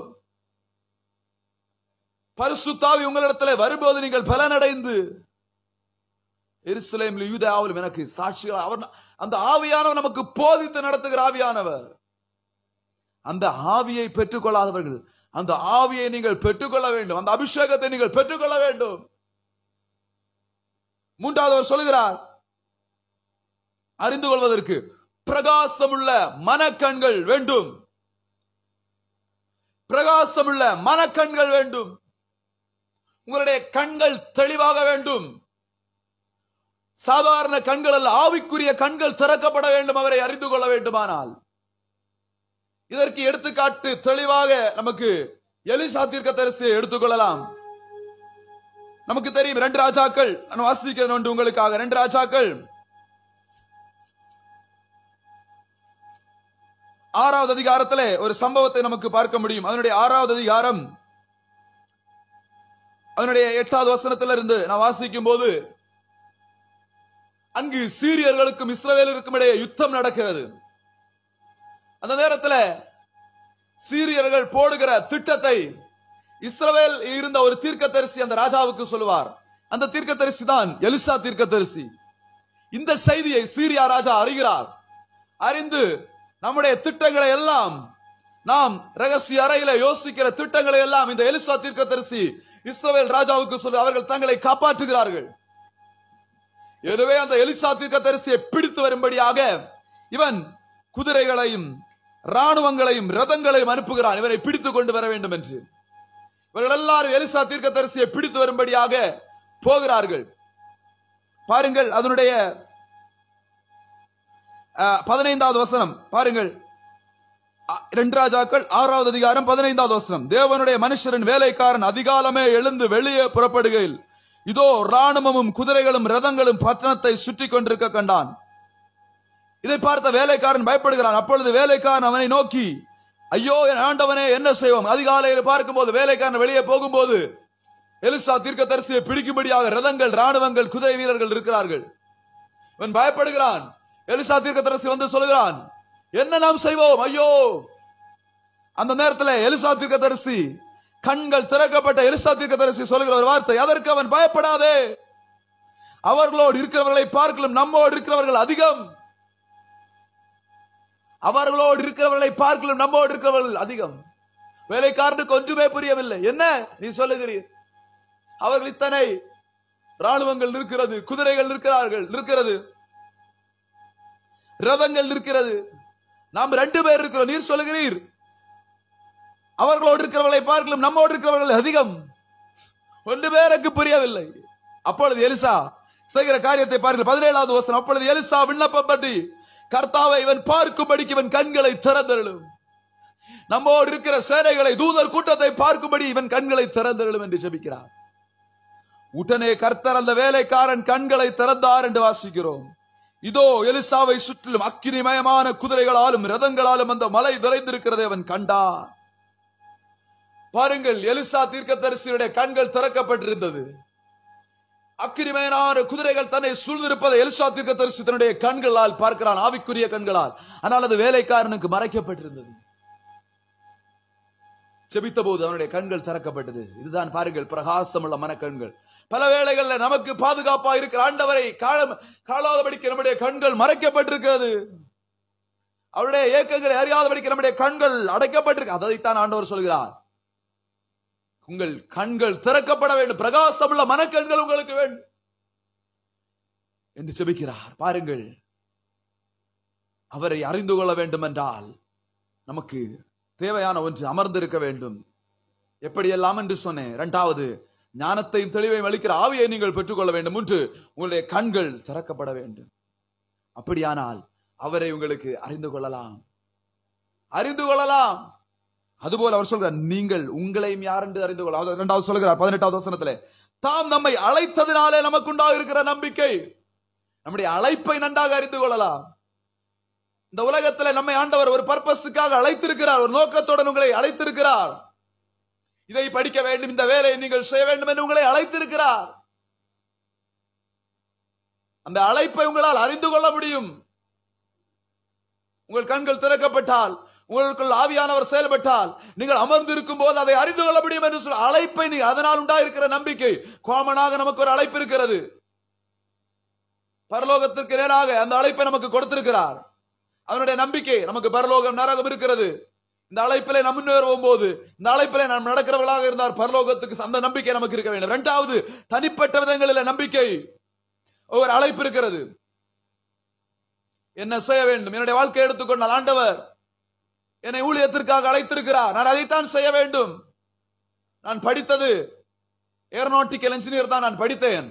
பரிசுத்தாவி உங்களிடத்தில் வரும்போது நீங்கள் பலனடைந்து எருசலேமில் யூதாவிலும் எனக்கு சாட்சிகள் அவர் அந்த ஆவியானவர் நமக்கு போதித்து நடத்துகிற ஆவியானவர் அந்த ஆவியை பெற்றுக்கொள்ளாதவர்கள் அந்த ஆவியை நீங்கள் பெற்றுக்கொள்ள வேண்டும் அந்த அபிஷேகத்தை நீங்கள் பெற்றுக்கொள்ள வேண்டும் மூன்றாவது அவர் சொல்லுகிறார் அறிந்து கொள்வதற்கு பிரகாசமுள்ள மனக்கண்கள் வேண்டும் பிரகாசமுள்ள மனக்கண்கள் வேண்டும் உங்களுடைய கண்கள் தெளிவாக வேண்டும் சாதாரண கண்கள் அல்ல ஆவிக்குரிய கண்கள் திறக்கப்பட வேண்டும் அவரை அறிந்து கொள்ள வேண்டுமானால் இதற்கு எடுத்துக்காட்டு தெளிவாக நமக்கு எலிசா தீர்க்கதரிசியை எடுத்துக்கொள்ளலாம் நமக்கு தெரியும் ரெண்டு ராஜாக்கள் நான் வாசிக்கிறேன் ஒன்று உங்களுக்காக ரெண்டு ராஜாக்கள் ஆறாவது அதிகாரத்திலே ஒரு சம்பவத்தை நமக்கு பார்க்க முடியும் அதனுடைய ஆறாவது அதிகாரம் அதனுடைய எட்டாவது வசனத்திலிருந்து நான் வாசிக்கும் போது அங்கு சீரியர்களுக்கும் இஸ்ரவேலருக்கும் இடையே யுத்தம் நடக்கிறது அந்த நேரத்தில் சீரியர்கள் போடுகிற திட்டத்தை இஸ்ரவேல் இருந்த ஒரு தீர்க்கதரிசி அந்த ராஜாவுக்கு சொல்லுவார் அந்த தீர்க்கதரிசி தான் எலிசா தீர்க்கதரிசி இந்த செய்தியை சீரியா ராஜா அறிகிறார் அறிந்து நம்முடைய திட்டங்களை எல்லாம் நாம் ரகசிய அறையில யோசிக்கிற திட்டங்களை எல்லாம் இந்த எலிசா தீர்க்கதரிசி இஸ்ரவேல் ராஜாவுக்கு சொல்லி அவர்கள் தங்களை காப்பாற்றுகிறார்கள் எனவே அந்த எலிசா தீர்க்கதரிசியை பிடித்து வரும்படியாக இவன் குதிரைகளையும் ராணுவங்களையும் ரதங்களையும் அனுப்புகிறான் இவரை பிடித்துக் கொண்டு வர வேண்டும் என்று இவர்கள் எல்லாரும் எலிசா தீர்க்கதரிசியை பிடித்து வரும்படியாக போகிறார்கள் பாருங்கள் அதனுடைய அஹ், பதினைந்தாவது வசனம் பாருங்கள் அ- இரண்டு ராஜாக்கள் ஆறாவது அதிகாரம் பதினைந்தாவது வசனம் தேவனுடைய மனுஷரின் வேலைக்காரன் அதிகாலமே எழுந்து வெளியே புறப்படுகையில் இதோ ராணுவமும் குதிரைகளும் ரதங்களும் பட்டணத்தை சுற்றி கொண்டிருக்க கண்டான் இதை பார்த்த வேலைக்காரன் பயப்படுகிறான் அப்பொழுது வேலைக்காரன் அவனை நோக்கி ஐயோ என் ஆண்டவனே என்ன செய்வோம் அதிகாலையில் பார்க்கும்போது வேலைக்காரன் வெளியே போகும்போது எலிசா தீர்க்கதரிசியை பிடிக்கும்படியாக ரதங்கள் ராணுவங்கள் குதிரை வீரர்கள் இருக்கிறார்கள் இவன் பயப்படுகிறான் எலிசா தீர்க்கதரிசி வந்து சொல்கிறான் என்ன நாம் செய்வோம் ஐயோ அந்த நேரத்தில் எலிசா தீர்க்கதரிசி கண்கள் திறக்கப்பட்ட எலிசா தீர்க்கதரிசி சொல்லுகிற ஒரு வார்த்தை அதற்கு அவன் பயப்படாதே அவர்களோடு இருக்கிறவர்களை பார்க்கலும் நம்மோடு இருக்கிறவர்கள் அதிகம் அவர்களோடு இருக்கிறவர்களை பார்க்கலும் நம்மோடு இருக்கிறவர்கள் அதிகம் வேலைக்காரனுக்கு ஒன்றுமே புரியவில்லை என்ன நீ சொல்லுகிறீர் அவர்கள் இத்தனை ராணுவங்கள் இருக்கிறது குதிரைகள் இருக்கிறார்கள் இருக்கிறது ரதங்கள் இருக்கிறது நாம் ரெண்டு பேர் இருக்கிறோம் நீர் சொல்லுகிறீர் அவர்களோடு இருக்கிறவர்களை பார்க்கலும் நம்மோடு இருக்கிறவர்கள் அதிகம் ஒன்று பேருக்கு புரியவில்லை அப்பொழுது எலிசா செய்கிற காரியத்தை பாருங்கள் பதினேழாவது வசனம் அப்பொழுது எலிசா விண்ணப்பம் பண்ணி கர்த்தாவை இவன் பார்க்கும்படிக்கு இவன் கண்களை திறந்தருளும் நம்மோடு இருக்கிற சேனைகளை தூதர் கூட்டத்தை பார்க்கும்படி இவன் கண்களை திறந்தருளும் என்று ஜெபிக்கிறார் உடனே கர்த்தர் அந்த வேலைக்காரன் கண்களை திறந்தார் என்று வாசிக்கிறோம் இதோ எலிசாவை சுற்றிலும் அக்கினிமயமான குதிரைகளாலும் ரதங்களாலும் அந்த மலை நிறைந்திருக்கிறதை அவன் கண்டான் பாருங்கள் எலிசா தீர்க்கதரிசியுடைய கண்கள் திறக்கப்பட்டிருந்தது அக்கிரிமயனான குதிரைகள் தன்னை சூழ்ந்திருப்பதை எலிசா தீர்க்கதரிசி தன்னுடைய கண்களால் பார்க்கிறான் ஆவிக்குரிய கண்களால் ஆனால் அது வேலைக்காரனுக்கு மறைக்கப்பட்டிருந்தது செபித்த போது அவனுடைய கண்கள் திறக்கப்பட்டது இதுதான் பாருங்கள் பிரகாசமுள்ள மனக்கண்கள் பல வேளைகள்ல நமக்கு பாதுகாப்பா இருக்கிற ஆண்டவரை காலம் காலாதபடிக்கு நம்முடைய கண்கள் மறைக்கப்பட்டிருக்கிறது அவருடைய இயக்கங்களை அறியாதபடிக்கு நம்முடைய கண்கள் அடைக்கப்பட்டிருக்கு அதைத்தான் ஆண்டவர் சொல்கிறார் உங்கள் கண்கள் திறக்கப்பட வேண்டும் பிரகாசமுள்ள மனக்கண்கள் உங்களுக்கு வேண்டும் என்று செபிக்கிறார் பாருங்கள் அவரை அறிந்து கொள்ள வேண்டும் என்றால் நமக்கு தேவையான ஒன்று அமர்ந்திருக்க வேண்டும் எப்படியெல்லாம் என்று சொன்னேன் இரண்டாவது ஞானத்தையும் தெளிவையும் அளிக்கிற ஆவியை நீங்கள் பெற்றுக்கொள்ள வேண்டும் மூன்று உங்களுடைய கண்கள் திறக்கப்பட வேண்டும் அப்படியானால் அவரை உங்களுக்கு அறிந்து கொள்ளலாம் அறிந்து கொள்ளலாம் அதுபோல அவர் சொல்கிறார் நீங்கள் உங்களையும் யார் என்று அறிந்து கொள்ள அதாவது இரண்டாவது சொல்கிறார் பதினெட்டாவது வசனத்திலே தாம் நம்மை அழைத்ததினாலே நமக்குண்டாக இருக்கிற நம்பிக்கை நம்முடைய அழைப்பை நன்றாக அறிந்து கொள்ளலாம் இந்த உலகத்துல நம்மை ஆண்டவர் ஒரு பர்பஸுக்காக அழைத்திருக்கிறார் ஒரு நோக்கத்துடன் உங்களை அழைத்திருக்கிறார் இதை படிக்க வேண்டும் இந்த வேலையை நீங்கள் செய்ய வேண்டும் என்று உங்களை அழைத்திருக்கிறார் அந்த அழைப்பை உங்களால் அறிந்து கொள்ள முடியும் உங்கள் கண்கள் திறக்கப்பட்டால் உங்களுக்குள் ஆவியானவர் செயல்பட்டால் நீங்கள் அமர்ந்திருக்கும் போது அதை அறிந்து கொள்ள முடியும் என்று சொல்ல அழைப்பை நீ அதனால் உண்டாயிருக்கிற நம்பிக்கை காமனாக நமக்கு ஒரு அழைப்பு இருக்கிறது பரலோகத்திற்கு நேராக அந்த அழைப்பை நமக்கு கொடுத்திருக்கிறார் அதனுடைய நம்பிக்கை நமக்கு பரலோகம் நரகம் இருக்கிறது இந்த அழைப்பிலே நாம் முன்னேறுவோம் போது இந்த அழைப்பிலே நாம் நடக்கிறவர்களாக இருந்தால் பரலோகத்துக்கு அந்த நம்பிக்கை நமக்கு இருக்க வேண்டும் இரண்டாவது தனிப்பட்ட விதங்களில் நம்பிக்கை ஒரு அழைப்பு இருக்கிறது என்ன செய்ய வேண்டும் என்னுடைய வாழ்க்கை எடுத்துக்கொண்டால் ஆண்டவர் என்னை ஊழியத்திற்காக அழைத்திருக்கிறார் நான் அதைத்தான் செய்ய வேண்டும் நான் படித்தது ஏரோநாட்டிக்கல் இன்ஜினியர் தான் நான் படித்தேன்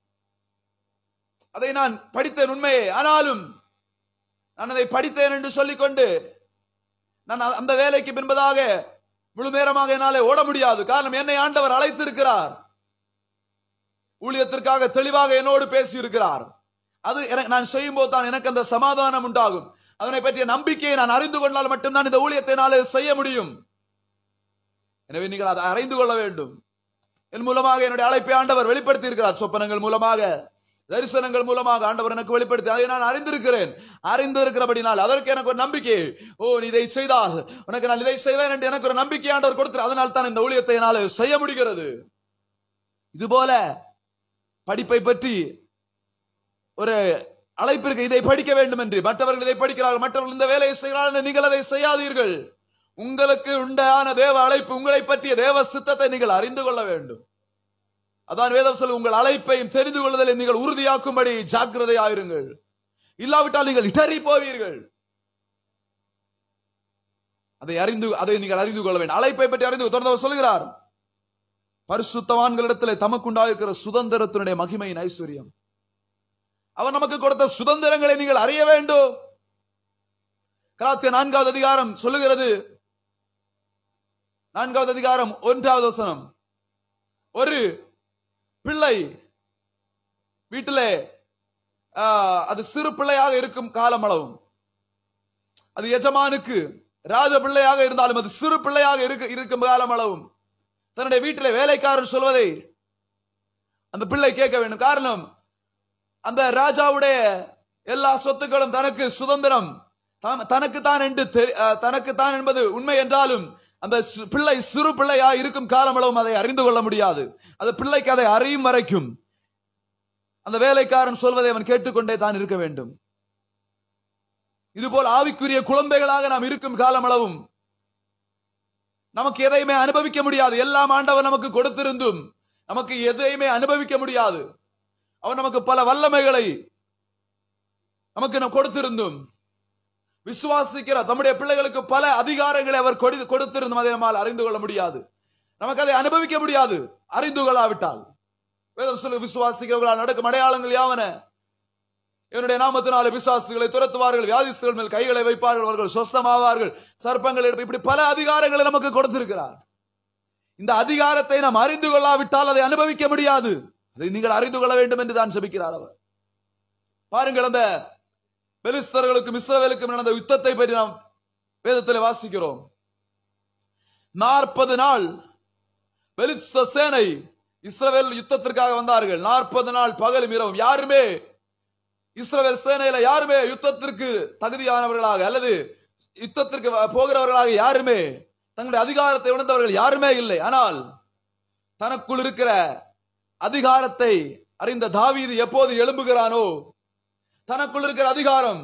அதை நான் படித்தேன் உண்மையே ஆனாலும் நான் அதை படித்தேன் என்று சொல்லிக்கொண்டு நான் அ- அந்த வேலைக்கு பின்பதாக முழு நேரமாக என்னாலே ஓட முடியாது காரணம் என்னை ஆண்டவர் அழைத்திருக்கிறார் ஊழியத்திற்காக தெளிவாக என்னோடு பேசி இருக்கிறார் அது எனக்கு நான் செய்யும் போது தான் எனக்கு அந்த சமாதானம் உண்டாகும் அதனை பற்றிய நம்பிக்கையை நான் அறிந்து கொண்டால் மட்டும்தான் இந்த ஊழியத்தை என்னாலே செய்ய முடியும் எனவே நீங்கள் அதை அறிந்து கொள்ள வேண்டும் என் மூலமாக என்னுடைய அழைப்பை ஆண்டவர் வெளிப்படுத்தி இருக்கிறார் சொப்பனங்கள் மூலமாக தரிசனங்கள் மூலமாக ஆண்டவர் எனக்கு வெளிப்படுத்தி அதை நான் அறிந்திருக்கிறேன் அறிந்திருக்கிறபடினால் அதற்கு எனக்கு ஒரு நம்பிக்கை ஓ நீ இதை செய்தால் உனக்கு நான் இதை செய்வேன் என்று எனக்கு ஒரு நம்பிக்கை ஆண்டவர் கொடுத்து அதனால் தான் இந்த ஊழியத்தை என்னால் செய்ய முடிகிறது இதுபோல படிப்பை பற்றி ஒரு அழைப்பு இருக்கு இதை படிக்க வேண்டும் என்று மற்றவர்கள் இதை படிக்கிறார்கள் மற்றவர்கள் இந்த வேலையை செய்கிறார்கள் என்று நீங்கள் அதை செய்யாதீர்கள் உங்களுக்கு உண்டான தேவ அழைப்பு உங்களை பற்றிய தேவ சித்தத்தை நீங்கள் அறிந்து கொள்ள வேண்டும் அதான் வேதம் சொல்லு உங்கள் அழைப்பையும் தெரிந்து கொள்வதில் நீங்கள் உறுதியாக்கும்படி ஜாக்கிரதையாயிருங்கள் இல்லாவிட்டால் நீங்கள் இடறி போவீர்கள் அதை அறிந்து அதை நீங்கள் அறிந்து கொள்ள வேண்டும் அழைப்பை பற்றி அறிந்து தொடர்ந்து அவர் சொல்கிறார் பரிசுத்தவான்களிடத்தில் தமக்குண்டாயிருக்கிற சுதந்திரத்தினுடைய மகிமையின் ஐஸ்வர்யம் அவர் நமக்கு கொடுத்த சுதந்திரங்களை நீங்கள் அறிய வேண்டும் கலாத்திய நான்காவது அதிகாரம் சொல்லுகிறது நான்காவது அதிகாரம் ஒன்றாவது வசனம் ஒரு பிள்ளை வீட்டிலே ஆஹ், அது சிறு பிள்ளையாக இருக்கும் காலம் அளவும் அது எஜமானுக்கு ராஜ பிள்ளையாக இருந்தாலும் அது சிறு பிள்ளையாக இருக்க இருக்கும் காலம் அளவும் தன்னுடைய வீட்டிலே வேலைக்காரர் சொல்வதை அந்த பிள்ளை கேட்க வேண்டும் காரணம் அந்த ராஜாவுடைய எல்லா சொத்துக்களும் தனக்கு சுதந்திரம் தனக்கு தான் என்று தனக்கு தான் என்பது உண்மை என்றாலும் அந்த சி- பிள்ளை சிறு பிள்ளையா இருக்கும் காலமளவும் அதை அறிந்து கொள்ள முடியாது அந்த பிள்ளைக்கு அதை அறியும் வரைக்கும் அந்த வேலைக்காரன் சொல்வதை அவன் கேட்டுக்கொண்டே தான் இருக்க வேண்டும் இதுபோல் ஆவிக்குரிய குழந்தைகளாக நாம் இருக்கும் காலமளவும் நமக்கு எதையுமே அனுபவிக்க முடியாது எல்லாம் ஆண்டவர் நமக்கு கொடுத்திருந்தும் நமக்கு எதையுமே அனுபவிக்க முடியாது அவன் நமக்கு பல வல்லமைகளை நமக்கு நாம் கொடுத்திருந்தும் விசுவாசிக்கிற தம்முடைய பிள்ளைகளுக்கு பல அதிகாரங்களை அவர் கொடு- கொடுத்திருந்தும் அதை நம்மால் அறிந்து கொள்ள முடியாது நமக்கு அதை அனுபவிக்க முடியாது அறிந்து கொள்ளாவிட்டால் வேதம் சொல்லு விசுவாசிக்கிறவர்களால் நடக்கும் அடையாளங்கள் யாவன என்னுடைய நாமத்தினால விசுவாசிகளை துரத்துவார்கள் வியாதிஸ்தர்கள் மேல் கைகளை வைப்பார்கள் அவர்கள் சொஸ்தமாவார்கள் சர்ப்பங்கள் எடுப்பு இப்படி பல அதிகாரங்களை நமக்கு கொடுத்திருக்கிறார் இந்த அதிகாரத்தை நாம் அறிந்து கொள்ளாவிட்டால் அதை அனுபவிக்க முடியாது அதை நீங்கள் அறிந்து கொள்ள வேண்டும் என்று தான் செபிக்கிறார் அவர் பாருங்கள் அந்த பெலிஸ்தர்களுக்கும் இஸ்ரவேலுக்கும் நடந்த யுத்தத்தை பற்றி நாம் வேதத்தில் வாசிக்கிறோம் நாற்பது நாள் பெலிஸ்த சேனை இஸ்ரவேல் யுத்தத்திற்காக வந்தார்கள் நாற்பது நாள் பகலும் இரவும் யாருமே இஸ்ரவேல் சேனையில யாருமே யுத்தத்திற்கு தகுதியானவர்களாக அல்லது யுத்தத்திற்கு வ- போகிறவர்களாக யாருமே தங்களுடைய அதிகாரத்தை உணர்ந்தவர்கள் யாருமே இல்லை ஆனால் தனக்குள் இருக்கிற அதிகாரத்தை அறிந்த தாவீது எப்போது எழும்புகிறானோ தனக்குள் இருக்கிற அதிகாரம்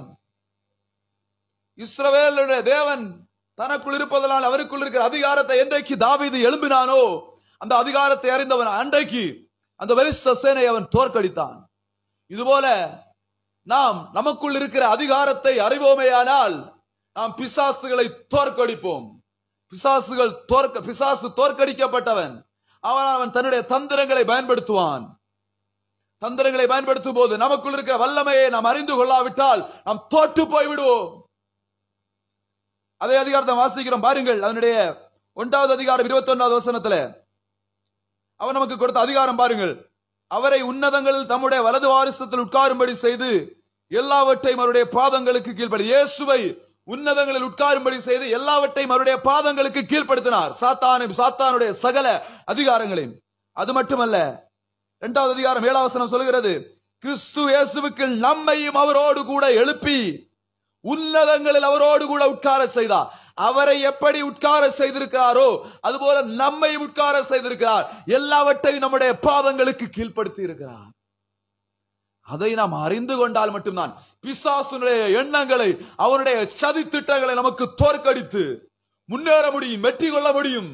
இஸ்ரவேலுடைய தேவன் தனக்குள் இருப்பதனால் அவருக்குள் இருக்கிற அதிகாரத்தை என்றைக்கு தாவீது எழும்பினானோ அந்த அதிகாரத்தை அறிந்தவன் அன்றைக்கு அந்த வரிஷ்ட சேனையை அவன் தோற்கடித்தான் இதுபோல நாம் நமக்குள் இருக்கிற அதிகாரத்தை அறிவோமேயானால் நாம் பிசாசுகளை தோற்கடிப்போம் பிசாசுகள் தோற்க பிசாசு தோற்கடிக்கப்பட்டவன் அவன் அவன் தன்னுடைய தந்திரங்களை பயன்படுத்துவான் தந்திரங்களை பயன்படுத்தும் போது நமக்குள் இருக்கிற வல்லமையை நாம் அறிந்து கொள்ளாவிட்டால் நாம் தோற்று போய் விடுவோம் அதே அதிகாரத்தை வாசிக்கிறோம் பாருங்கள் அதனுடைய ஒன்றாவது அதிகாரம் இருபத்தி ஒன்றாவது வசனத்துல அவன் நமக்கு கொடுத்த அதிகாரம் பாருங்கள் அவரை உன்னதங்களில் தம்முடைய வலது வாரிசத்தில் உட்காரும்படி செய்து எல்லாவற்றையும் அவருடைய பாதங்களுக்கு கீழ்ப்படி இயேசுவை உன்னதங்களில் உட்காரும்படி செய்து எல்லாவற்றையும் அவருடைய பாதங்களுக்கு கீழ்ப்படுத்தினார் சாத்தானும் சாத்தானுடைய சகல அதிகாரங்களையும் அது மட்டுமல்ல இரண்டாவது அதிகாரம் ஏழாம் வசனம் சொல்கிறது கிறிஸ்து இயேசுவுக்கு நம்மையும் அவரோடு கூட எழுப்பி உன்னதங்களில் அவரோடு கூட உட்கார செய்தார் அவரை எப்படி உட்கார செய்திருக்கிறாரோ அதுபோல நம்மையும் உட்கார செய்திருக்கிறார் எல்லாவற்றையும் நம்முடைய பாதங்களுக்கு கீழ்ப்படுத்தி இருக்கிறார் அதை நாம் அறிந்து கொண்டால் மட்டும்தான் பிசாசுனுடைய எண்ணங்களை அவனுடைய சதி திட்டங்களை நமக்கு தோற்கடித்து முன்னேற முடியும் வெற்றி கொள்ள முடியும்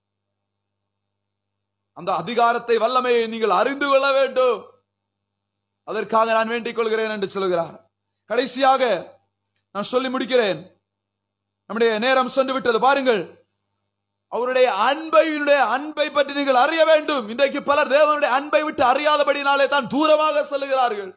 அந்த அதிகாரத்தை வல்லமையை நீங்கள் அறிந்து கொள்ள வேண்டும் அதற்காக நான் வேண்டிக் கொள்கிறேன் என்று சொல்கிறார் கடைசியாக நான் சொல்லி முடிக்கிறேன் நம்முடைய நேரம் சென்று விட்டது பாருங்கள் அவருடைய அன்பையினுடைய அன்பை பற்றி நீங்கள் அறிய வேண்டும் இன்றைக்கு பலர் தேவனுடைய அன்பை விட்டு அறியாதபடினாலே தான் தூரமாக செல்லுகிறார்கள்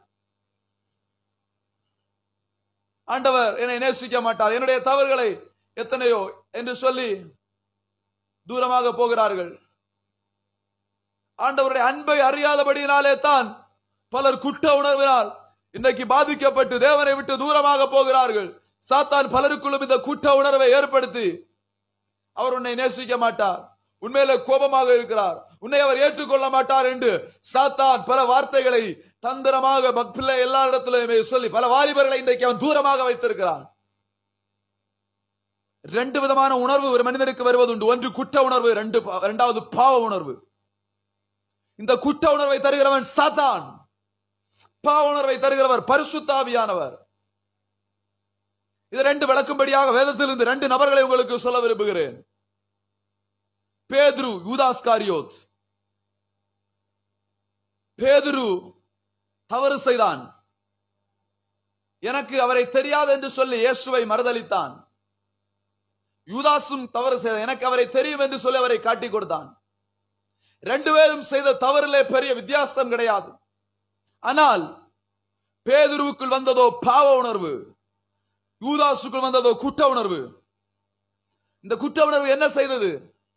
ஆண்டவர் என்னை நேசிக்க மாட்டார் என்னுடைய தவறுகளை எத்தனையோ என்று சொல்லி தூரமாக போகிறார்கள் ஆண்டவருடைய அன்பை அறியாதபடியினாலே தான் பலர் குற்ற உணர்வினால் இன்றைக்கு பாதிக்கப்பட்டு தேவனை விட்டு தூரமாக போகிறார்கள் சாத்தான் பலருக்குள்ளும் இந்த குற்ற உணர்வை ஏற்படுத்தி அவர் உன்னை நேசிக்க மாட்டார் உண்மையில கோபமாக இருக்கிறார் உன்னை அவர் ஏற்றுக்கொள்ள மாட்டார் என்று சாத்தான் பல வார்த்தைகளை தந்திரமாக பக்- பிள்ளை எல்லா இடத்திலுமே சொல்லி பல வாலிபர்களை இன்றைக்கு அவன் தூரமாக வைத்திருக்கிறான் ரெண்டு விதமான உணர்வு ஒரு மனிதனுக்கு வருவது உண்டு ஒன்று குற்ற உணர்வு ரெண்டு பா- இரண்டாவது பாவ உணர்வு இந்த குற்ற உணர்வை தருகிறவன் சாத்தான் பாவ உணர்வை தருகிறவர் பரிசுத்தாவியானவர் இது ரெண்டு விளக்கும்படியாக வேதத்திலிருந்து ரெண்டு நபர்களை உங்களுக்கு சொல்ல விரும்புகிறேன் பேதுரு யூதாஸ் காரியோத் பேதுரு தவறு செய்தான் எனக்கு அவரை தெரியாது என்று சொல்லி இயேசுவை மறுதலித்தான் யூதாசும் தவறு செய்தான் எனக்கு அவரை தெரியும் என்று சொல்லி அவரை காட்டிக் கொடுத்தான் ரெண்டு பேரும் செய்த தவறிலே பெரிய வித்தியாசம் கிடையாது ஆனால் பேதுருவுக்குள் வந்ததோ பாவ உணர்வு யூதாசுக்குள் வந்ததோ குற்ற உணர்வு இந்த குற்ற உணர்வு என்ன செய்தது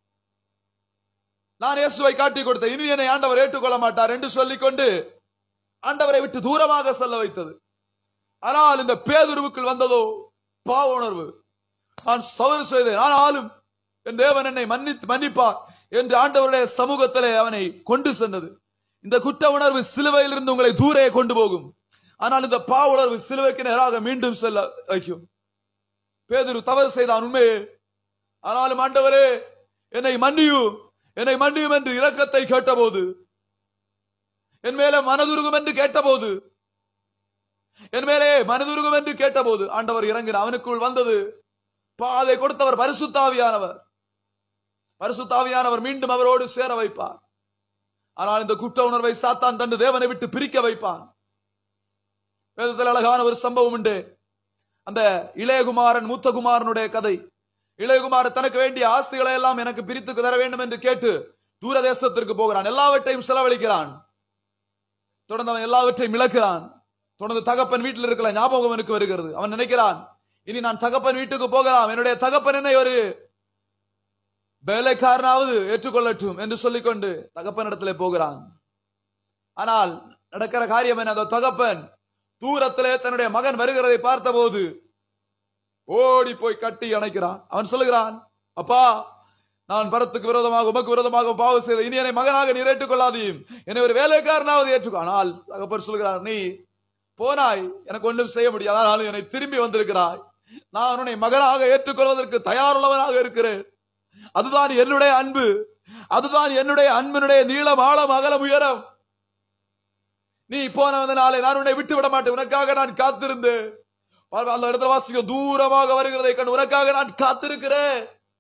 நான் இயேசுவை காட்டி கொடுத்தேன் இனி என்னை ஆண்டவர் ஏற்றுக்கொள்ள மாட்டார் என்று சொல்லிக்கொண்டு ஆண்டவரை விட்டு தூரமாக செல்ல வைத்தது ஆனால் இந்த பேதுருவுக்குள் வந்ததோ பாவ உணர்வு நான் சவறு செய்தேன் ஆனாலும் என் தேவன் என்னை மன்னித்து மன்னிப்பார் என்று ஆண்டவருடைய சமூகத்திலே அவனை கொண்டு சென்றது இந்த குற்ற உணர்வு சிலுவையிலிருந்து உங்களை தூரே கொண்டு போகும் ஆனால் இந்த பாவ உணர்வு சிலுவைக்கு நேராக மீண்டும் செல்ல வைக்கும் பேதுரு தவறு செய்தான் உண்மையே ஆனாலும் ஆண்டவரே என்னை மன்னியும் என்னை மன்னியும் என்று இரக்கத்தை கேட்டபோது என் மேலே மனதுருகும் என்று கேட்டபோது என் மேலே மனதுருகும் என்று கேட்டபோது ஆண்டவர் இறங்கினார் அவனுக்குள் வந்தது பா- அதை கொடுத்தவர் பரிசுத்தாவியானவர் பரிசுத்தாவியானவர் மீண்டும் அவரோடு சேர வைப்பார் ஆனால் இந்த குற்ற உணர்வை சாத்தான் தண்டு தேவனை விட்டு பிரிக்க வைப்பான் வேதத்தில் அழகான ஒரு சம்பவம் உண்டு அந்த இளையகுமாரன் மூத்தகுமாரனுடைய கதை இளையகுமாரன் தனக்கு வேண்டிய ஆஸ்திகளை எல்லாம் எனக்கு பிரித்து தர வேண்டும் என்று கேட்டு தூர தேசத்திற்கு போகிறான் எல்லாவற்றையும் செலவழிக்கிறான் தொடர்ந்து அவன் எல்லாவற்றையும் இழக்கிறான் தொடர்ந்து தகப்பன் வீட்டில் இருக்கிற ஞாபகம் அவனுக்கு வருகிறது அவன் நினைக்கிறான் இனி நான் தகப்பன் வீட்டுக்கு போகலாம் என்னுடைய தகப்பன் என்னை ஒரு வேலைக்காரனாவது ஏற்றுக்கொள்ளட்டும் என்று சொல்லிக்கொண்டு தகப்பனிடத்திலே போகிறான் ஆனால் நடக்கிற காரியம் என்ன அந்த தகப்பன் தூரத்திலே தன்னுடைய மகன் வருகிறதை பார்த்தபோது ஓடி போய் கட்டி அணைக்கிறான் அவன் சொல்லுகிறான் அப்பா நான் பரத்துக்கு விரோதமாக உமக்கு விரோதமாக பாவம் செய்த இனி என்னை மகனாக நீர் ஏற்றுக்கொள்ளாதீம் என்னை ஒரு வேலைக்காரனாவது ஏற்றுக்கோ ஆனால் தகப்பன் சொல்கிறார் நீ போனாய் எனக்கு ஒன்றும் செய்ய முடியாது ஆனாலும் என்னை திரும்பி வந்திருக்கிறாய் நான் உன்னை மகனாக ஏற்றுக்கொள்வதற்கு தயாருள்ளவனாக இருக்கிறேன் அதுதான் என்னுடைய அன்பு அதுதான் என்னுடைய அன்பினுடைய நீளம் ஆழம் அகலம் உயரம் நீ போனதுனாலே நான் உன்னை விட்டு விட மாட்டேன் உனக்காக நான் காத்திருந்தேன் பாருங்க, அந்த இடத்துல வாசிக்க தூரமாக வருகிறதை கண்டு உனக்காக நான் காத்திருக்கிறேன்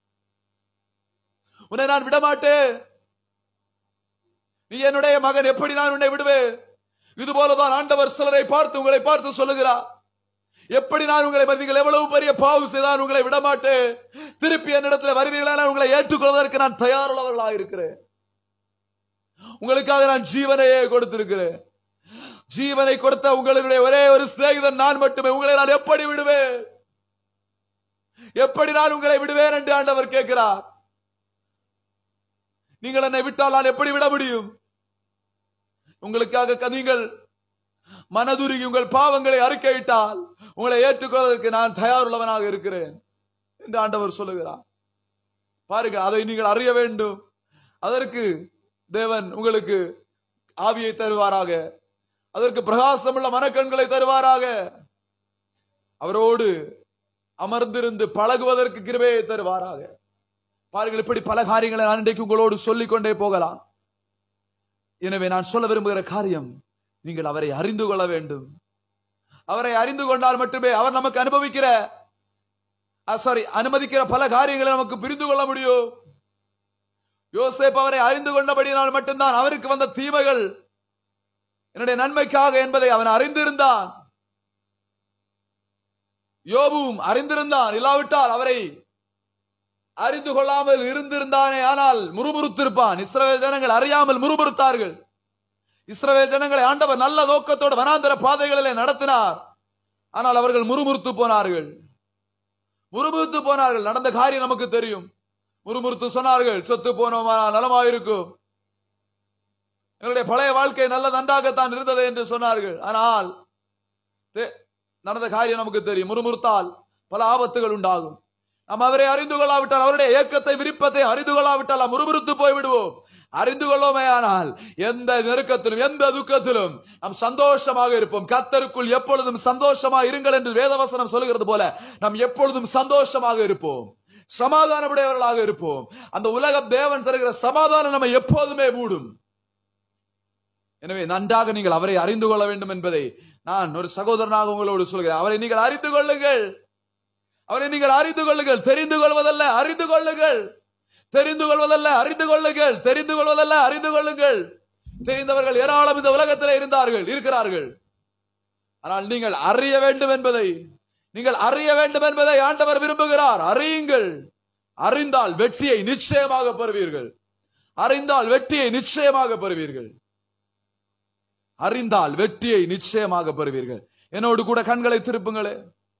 உன்னை நான் விட மாட்டேன் நீ என்னுடைய மகன் எப்படி நான் உன்னை விடுவேன் இது போலதான் ஆண்டவர் சிலரை பார்த்து உங்களை பார்த்து சொல்லுகிறார் எப்படி நான் உங்களை நீங்கள் எவ்வளவு பெரிய பாவம் செய்தால் உங்களை விட மாட்டேன் திருப்பி என்னிடத்தில் வருவீர்களா நான் உங்களை ஏற்றுக்கொள்வதற்கு நான் தயாருள்ளவர்களாக இருக்கிறேன் உங்களுக்காக நான் ஜீவனையே கொடுத்திருக்கிறேன் ஜீவனை கொடுத்த உங்களுடைய ஒரே ஒரு சிநேகிதன் நான் மட்டுமே உங்களை நான் எப்படி விடுவேன் எப்படி நான் உங்களை விடுவேன் என்று ஆண்டவர் கேட்கிறார் நீங்கள் என்னை விட்டால் நான் எப்படி விட முடியும் உங்களுக்காக க- நீங்கள் மனதுருகி உங்கள் பாவங்களை அறிக்கையிட்டால் உங்களை ஏற்றுக்கொள்வதற்கு நான் தயாருள்ளவனாக இருக்கிறேன் என்று ஆண்டவர் சொல்லுகிறார் பாருங்க அதை நீங்கள் அறிய வேண்டும் அதற்கு தேவன் உங்களுக்கு ஆவியை தருவாராக அதற்கு பிரகாசமுள்ள மனக்கண்களை தருவாராக அவரோடு அமர்ந்திருந்து பழகுவதற்கு கிருபையை தருவாராக பாருங்கள் இப்படி பல காரியங்களை நான் இன்றைக்கு உங்களோடு சொல்லிக் கொண்டே போகலாம் எனவே நான் சொல்ல விரும்புகிற காரியம் நீங்கள் அவரை அறிந்து கொள்ள வேண்டும் அவரை அறிந்து கொண்டால் மட்டுமே அவர் நமக்கு அனுபவிக்கிற சாரி அனுமதிக்கிற பல காரியங்களை நமக்கு புரிந்து கொள்ள முடியும் யோசேப் அவரை அறிந்து கொண்டபடியினால் மட்டும்தான் அவருக்கு வந்த தீமைகள் என்னுடைய நன்மைக்காக என்பதை அவன் அறிந்திருந்தான் யோபுவும் அறிந்திருந்தான் இல்லாவிட்டால் அவரை அறிந்து கொள்ளாமல் இருந்திருந்தானே ஆனால் முறுமுறுத்திருப்பான் இஸ்ரவேல் ஜனங்கள் அறியாமல் முறுமுறுத்தார்கள் இஸ்ரவேல் ஜனங்களை ஆண்டவர் நல்ல நோக்கத்தோடு வனாந்தர பாதைகளிலே நடத்தினார் ஆனால் அவர்கள் முறுமுறுத்து போனார்கள் முறுமுறுத்து போனார்கள் நடந்த காரியம் நமக்கு தெரியும் முறுமுறுத்து சொன்னார்கள் சொத்து போனோமா நலமாயிருக்கும் எங்களுடைய பழைய வாழ்க்கை நல்ல நன்றாகத்தான் இருந்தது என்று சொன்னார்கள் ஆனால் தே- நடந்த காரியம் நமக்கு தெரியும் முறுமுறுத்தால் பல ஆபத்துகள் உண்டாகும் நாம் அவரை அறிந்து கொள்ளாவிட்டால் அவருடைய ஏக்கத்தை விருப்பத்தை அறிந்து கொள்ளாவிட்டால் நாம் முறுமுறுத்து போய் விடுவோம் அறிந்து கொள்ளோமே ஆனால் எந்த நெருக்கத்திலும் எந்த துக்கத்திலும் நாம் சந்தோஷமாக இருப்போம் கத்தருக்குள் எப்பொழுதும் சந்தோஷமாக இருங்கள் என்று வேதவசனம் சொல்லுகிறது போல நாம் எப்பொழுதும் சந்தோஷமாக இருப்போம் சமாதானமுடையவர்களாக இருப்போம் அந்த உலகம் தேவன் தருகிற சமாதானம் நம்மை எப்போதுமே மூடும் எனவே நன்றாக நீங்கள் அவரை அறிந்து கொள்ள வேண்டும் என்பதை நான் ஒரு சகோதரனாக உங்களோடு சொல்கிறேன் அவரை நீங்கள் அறிந்து கொள்ளுங்கள் அவரை நீங்கள் அறிந்து கொள்ளுங்கள் தெரிந்து கொள்வதல்ல அறிந்து கொள்ளுங்கள் தெரிந்து கொள்வதல்ல அறிந்து கொள்ளுங்கள் தெரிந்து கொள்வதல்ல அறிந்து கொள்ளுங்கள் தெரிந்தவர்கள் ஏராளம் இந்த உலகத்தில் இருந்தார்கள் இருக்கிறார்கள் ஆனால் நீங்கள் அறிய வேண்டும் என்பதை நீங்கள் அறிய வேண்டும் என்பதை ஆண்டவர் விரும்புகிறார் அறியுங்கள் அறிந்தால் வெற்றியை நிச்சயமாக பெறுவீர்கள் அறிந்தால் வெற்றியை நிச்சயமாக பெறுவீர்கள் அறிந்தால் வெற்றியை நிச்சயமாக பெறுவீர்கள் என்னோடு கூட கண்களை திருப்புங்களே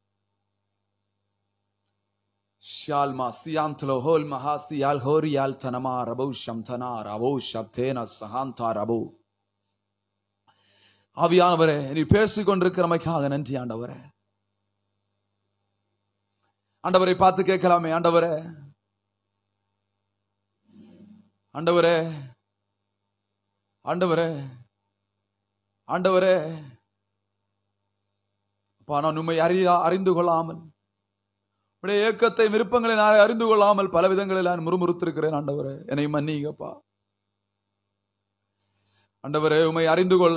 ஷியால்மா சியாந்தலோ ஹோல் மகா சியால் ஹோரியால் தனமா ரபோ சம்தனா ரபோ சப்தேன சஹாந்தா ரபோ ஆவியானவரே நீ பேசிக் கொண்டிருக்கிறமைக்காக நன்றி ஆண்டவரே ஆண்டவரை பார்த்து கேட்கலாமே ஆண்டவரே ஆண்டவரே ஆண்டவரே ஆண்டவரே அப்பா நான் உண்மை அறியா அறிந்து கொள்ளாமல் உடைய ஏக்கத்தை விருப்பங்களை நான் அறிந்து கொள்ளாமல் பல விதங்களில் நான் முறுமுறுத்திருக்கிறேன் ஆண்டவரே என்னை மன்னிங்கப்பா ஆண்டவரே உமை அறிந்து கொள்ள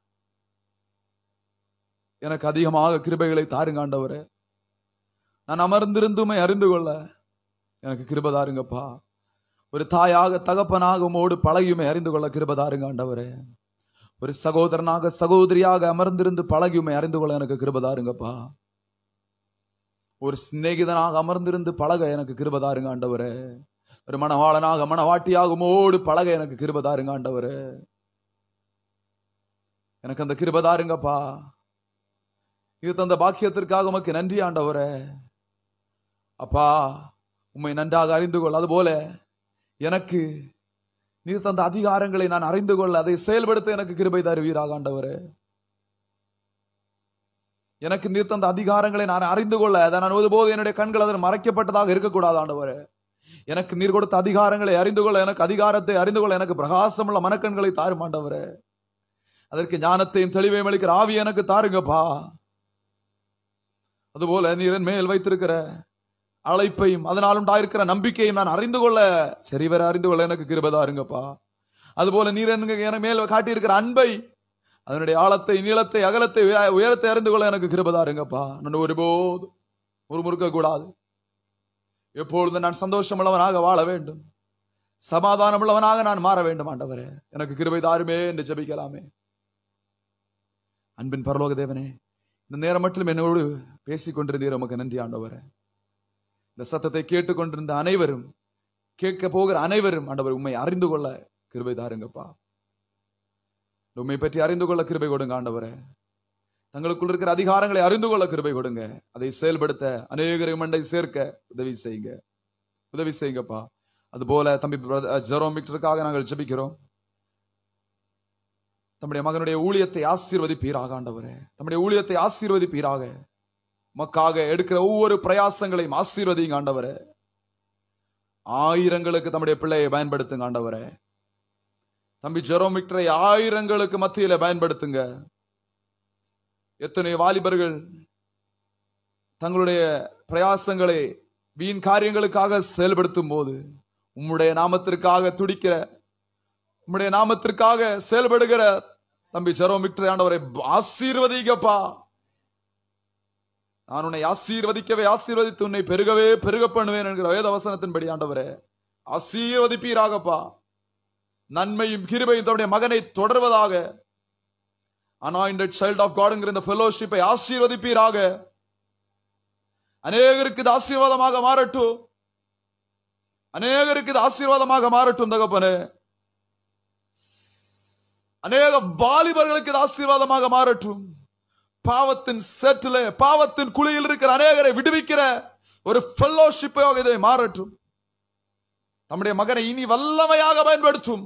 எனக்கு அதிகமாக கிருபைகளை தாருங்க ஆண்டவரே நான் அமர்ந்திருந்து உமை அறிந்து கொள்ள எனக்கு கிருபை தாருங்கப்பா ஒரு தாயாக தகப்பனாக உமோடு பழகியுமை அறிந்து கொள்ள கிருபை தாருங்க ஆண்டவரே ஒரு சகோதரனாக சகோதரியாக அமர்ந்திருந்து பழகியுமை அறிந்து கொள்ள எனக்கு கிருபை தாருங்கப்பா ஒரு சிநேகிதனாக அமர்ந்திருந்து பழக எனக்கு கிருபை தாருங்க ஆண்டவரே ஒரு மணவாளனாக மணவாட்டியாக உமோடு பழக எனக்கு கிருபை தாருங்க ஆண்டவரே எனக்கு அந்த கிருபை தாருங்கப்பா இது தந்த பாக்கியத்திற்காக உமக்கு நன்றி ஆண்டவரே அப்பா உம்மை நன்றாக அறிந்து கொள் அதுபோல எனக்கு நீர் தந்த அதிகாரங்களை நான் அறிந்து கொள்ள அதை செயல்படுத்த எனக்கு கிருபை தருவீராக ஆண்டவரே எனக்கு நீர் தந்த அதிகாரங்களை நான் அறிந்து கொள்ள அதை நான் ஒருபோது என்னுடைய கண்கள் அதன் மறைக்கப்பட்டதாக இருக்கக்கூடாது ஆண்டவரே எனக்கு நீர் கொடுத்த அதிகாரங்களை அறிந்து கொள்ள எனக்கு அதிகாரத்தை அறிந்து கொள்ள எனக்கு பிரகாசமுள்ள மனக்கண்களை தாரும் ஆண்டவரே அதற்கு ஞானத்தையும் தெளிவையும் அளிக்கிற ஆவி எனக்கு தாருங்கப்பா அதுபோல நீர் என் மேல் வைத்திருக்கிற அழைப்பையும் அதனால் உண்டாயிருக்கிற நம்பிக்கையும் நான் அறிந்து கொள்ள சரிவர அறிந்து கொள்ள எனக்கு கிருபை தாருங்கப்பா அதுபோல நீர் எனக்கு என் மேல் காட்டியிருக்கிற அன்பை அதனுடைய ஆழத்தை நீளத்தை அகலத்தை உய- உயரத்தை அறிந்து கொள்ள எனக்கு கிருபை தாருங்கப்பா நான் ஒருபோதும் முறுமுறுக்க கூடாது எப்பொழுதும் நான் சந்தோஷமுள்ளவனாக வாழ வேண்டும் சமாதானமுள்ளவனாக நான் மாற வேண்டும் ஆண்டவரே எனக்கு கிருபை தாருமே என்று ஜெபிக்கலாமே அன்பின் பரலோக தேவனே இந்த நேரம் மட்டும் என்னோடு பேசிக் கொண்டிருந்தீர் உமக்கு நன்றி ஆண்டவரே இந்த சத்தத்தை கேட்டுக்கொண்டிருந்த அனைவரும் கேட்க போகிற அனைவரும் ஆண்டவர் உண்மை அறிந்து கொள்ள கிருபை தாருங்கப்பா உண்மை பற்றி அறிந்து கொள்ள கிருபை கொடுங்க ஆண்டவரே தங்களுக்குள் இருக்கிற அதிகாரங்களை அறிந்து கொள்ள கிருபை கொடுங்க அதை செயல்படுத்த அநேகரை மண்டை சேர்க்க உதவி செய்யுங்க உதவி செய்யுங்கப்பா அதுபோல தம்பி ஜெரோம் விக்டருக்காக நாங்கள் ஜெபிக்கிறோம் தம்முடைய மகனுடைய ஊழியத்தை ஆசீர்வதிப்பீராக ஆண்டவரே தம்முடைய ஊழியத்தை ஆசீர்வதிப்பீராக உமக்காக எடுக்கிற ஒவ்வொரு பிரயாசங்களையும் ஆசீர்வதிங்க ஆண்டவரே ஆயிரங்களுக்கு தம்முடைய பிள்ளையை பயன்படுத்துங்க ஆண்டவரே தம்பி ஜெரோம் விக்டரை ஆயிரங்களுக்கு மத்தியில பயன்படுத்துங்க எத்தனை வாலிபர்கள் தங்களுடைய பிரயாசங்களை வீண் காரியங்களுக்காக செயல்படுத்தும் போது உம்முடைய நாமத்திற்காக துடிக்கிற உம்முடைய நாமத்திற்காக செயல்படுகிற தம்பி ஜெரோம் விக்டர் ஆண்டவரை ஆசீர்வதிங்கப்பா நான் உன்னை ஆசீர்வதிக்கவே ஆசீர்வதித்து உன்னை பெருகவே பெருக பண்ணுவேன் என்கிற வேத வசனத்தின்படி ஆண்டவரே ஆசீர்வதிப்பீராகப்பா நன்மையும் கிருபையும் தன்னுடைய மகனை தொடர்வதாக அனாயிண்டட் சைல்ட் ஆஃப் காடுங்கிற இந்த ஃபெலோஷிப்பை ஆசீர்வதிப்பீராக அநேகருக்கு இது ஆசீர்வாதமாக மாறட்டும் அநேகருக்கு இது ஆசீர்வாதமாக மாறட்டும் தகப்பனே அநேக வாலிபர்களுக்கு இது ஆசீர்வாதமாக மாறட்டும் பாவத்தின் சேற்றில பாவத்தின் குழியில் இருக்கிற அநேகரை விடுவிக்கிற ஒரு ஃபெல்லோஷிப்பாக இதை மாறட்டும் நம்முடைய மகனை இனி வல்லமையாக பயன்படுத்தும்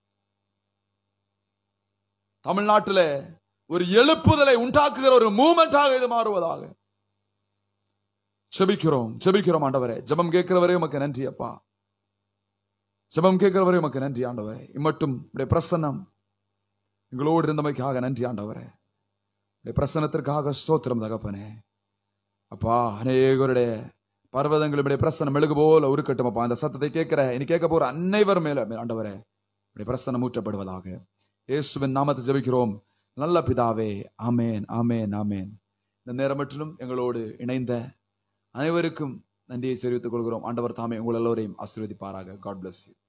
தமிழ்நாட்டில ஒரு எழுப்புதலை உண்டாக்குகிற ஒரு மூமெண்டாக இது மாறுவதாக ஜெபிக்கிறோம் ஜெபிக்கிறோம் ஆண்டவரே ஜெபம் கேட்கிறவரே உமக்கு நன்றி அப்பா ஜெபம் கேட்கிறவரே உமக்கு நன்றி ஆண்டவரே இம்மட்டும் உடைய பிரசன்னம் எங்களோடு இருந்தமைக்காக நன்றி ஆண்டவரே உடைய பிரசன்னத்திற்காக ஸ்தோத்திரம் தகப்பனே அப்பா அநேகருடைய பர்வதங்களுடைய பிரசனம் மெழுகு போல உருக்கட்டும் அப்பா அந்த சத்தத்தை கேட்கிற இனி கேட்க போற அனைவர் மேல ஆண்டவரே உடைய பிரசனம் ஊற்றப்படுவதாக இயேசுவின் நாமத்தை ஜெபிக்கிறோம் நல்ல பிதாவே ஆமேன் ஆமேன் ஆமேன் இந்த நேரம் மட்டிலும் எங்களோடு இணைந்த அனைவருக்கும் நன்றியை தெரிவித்துக் கொள்கிறோம் ஆண்டவர் தாமே உங்கள் எல்லோரையும் ஆசீர்வதிப்பாராக காட் bless you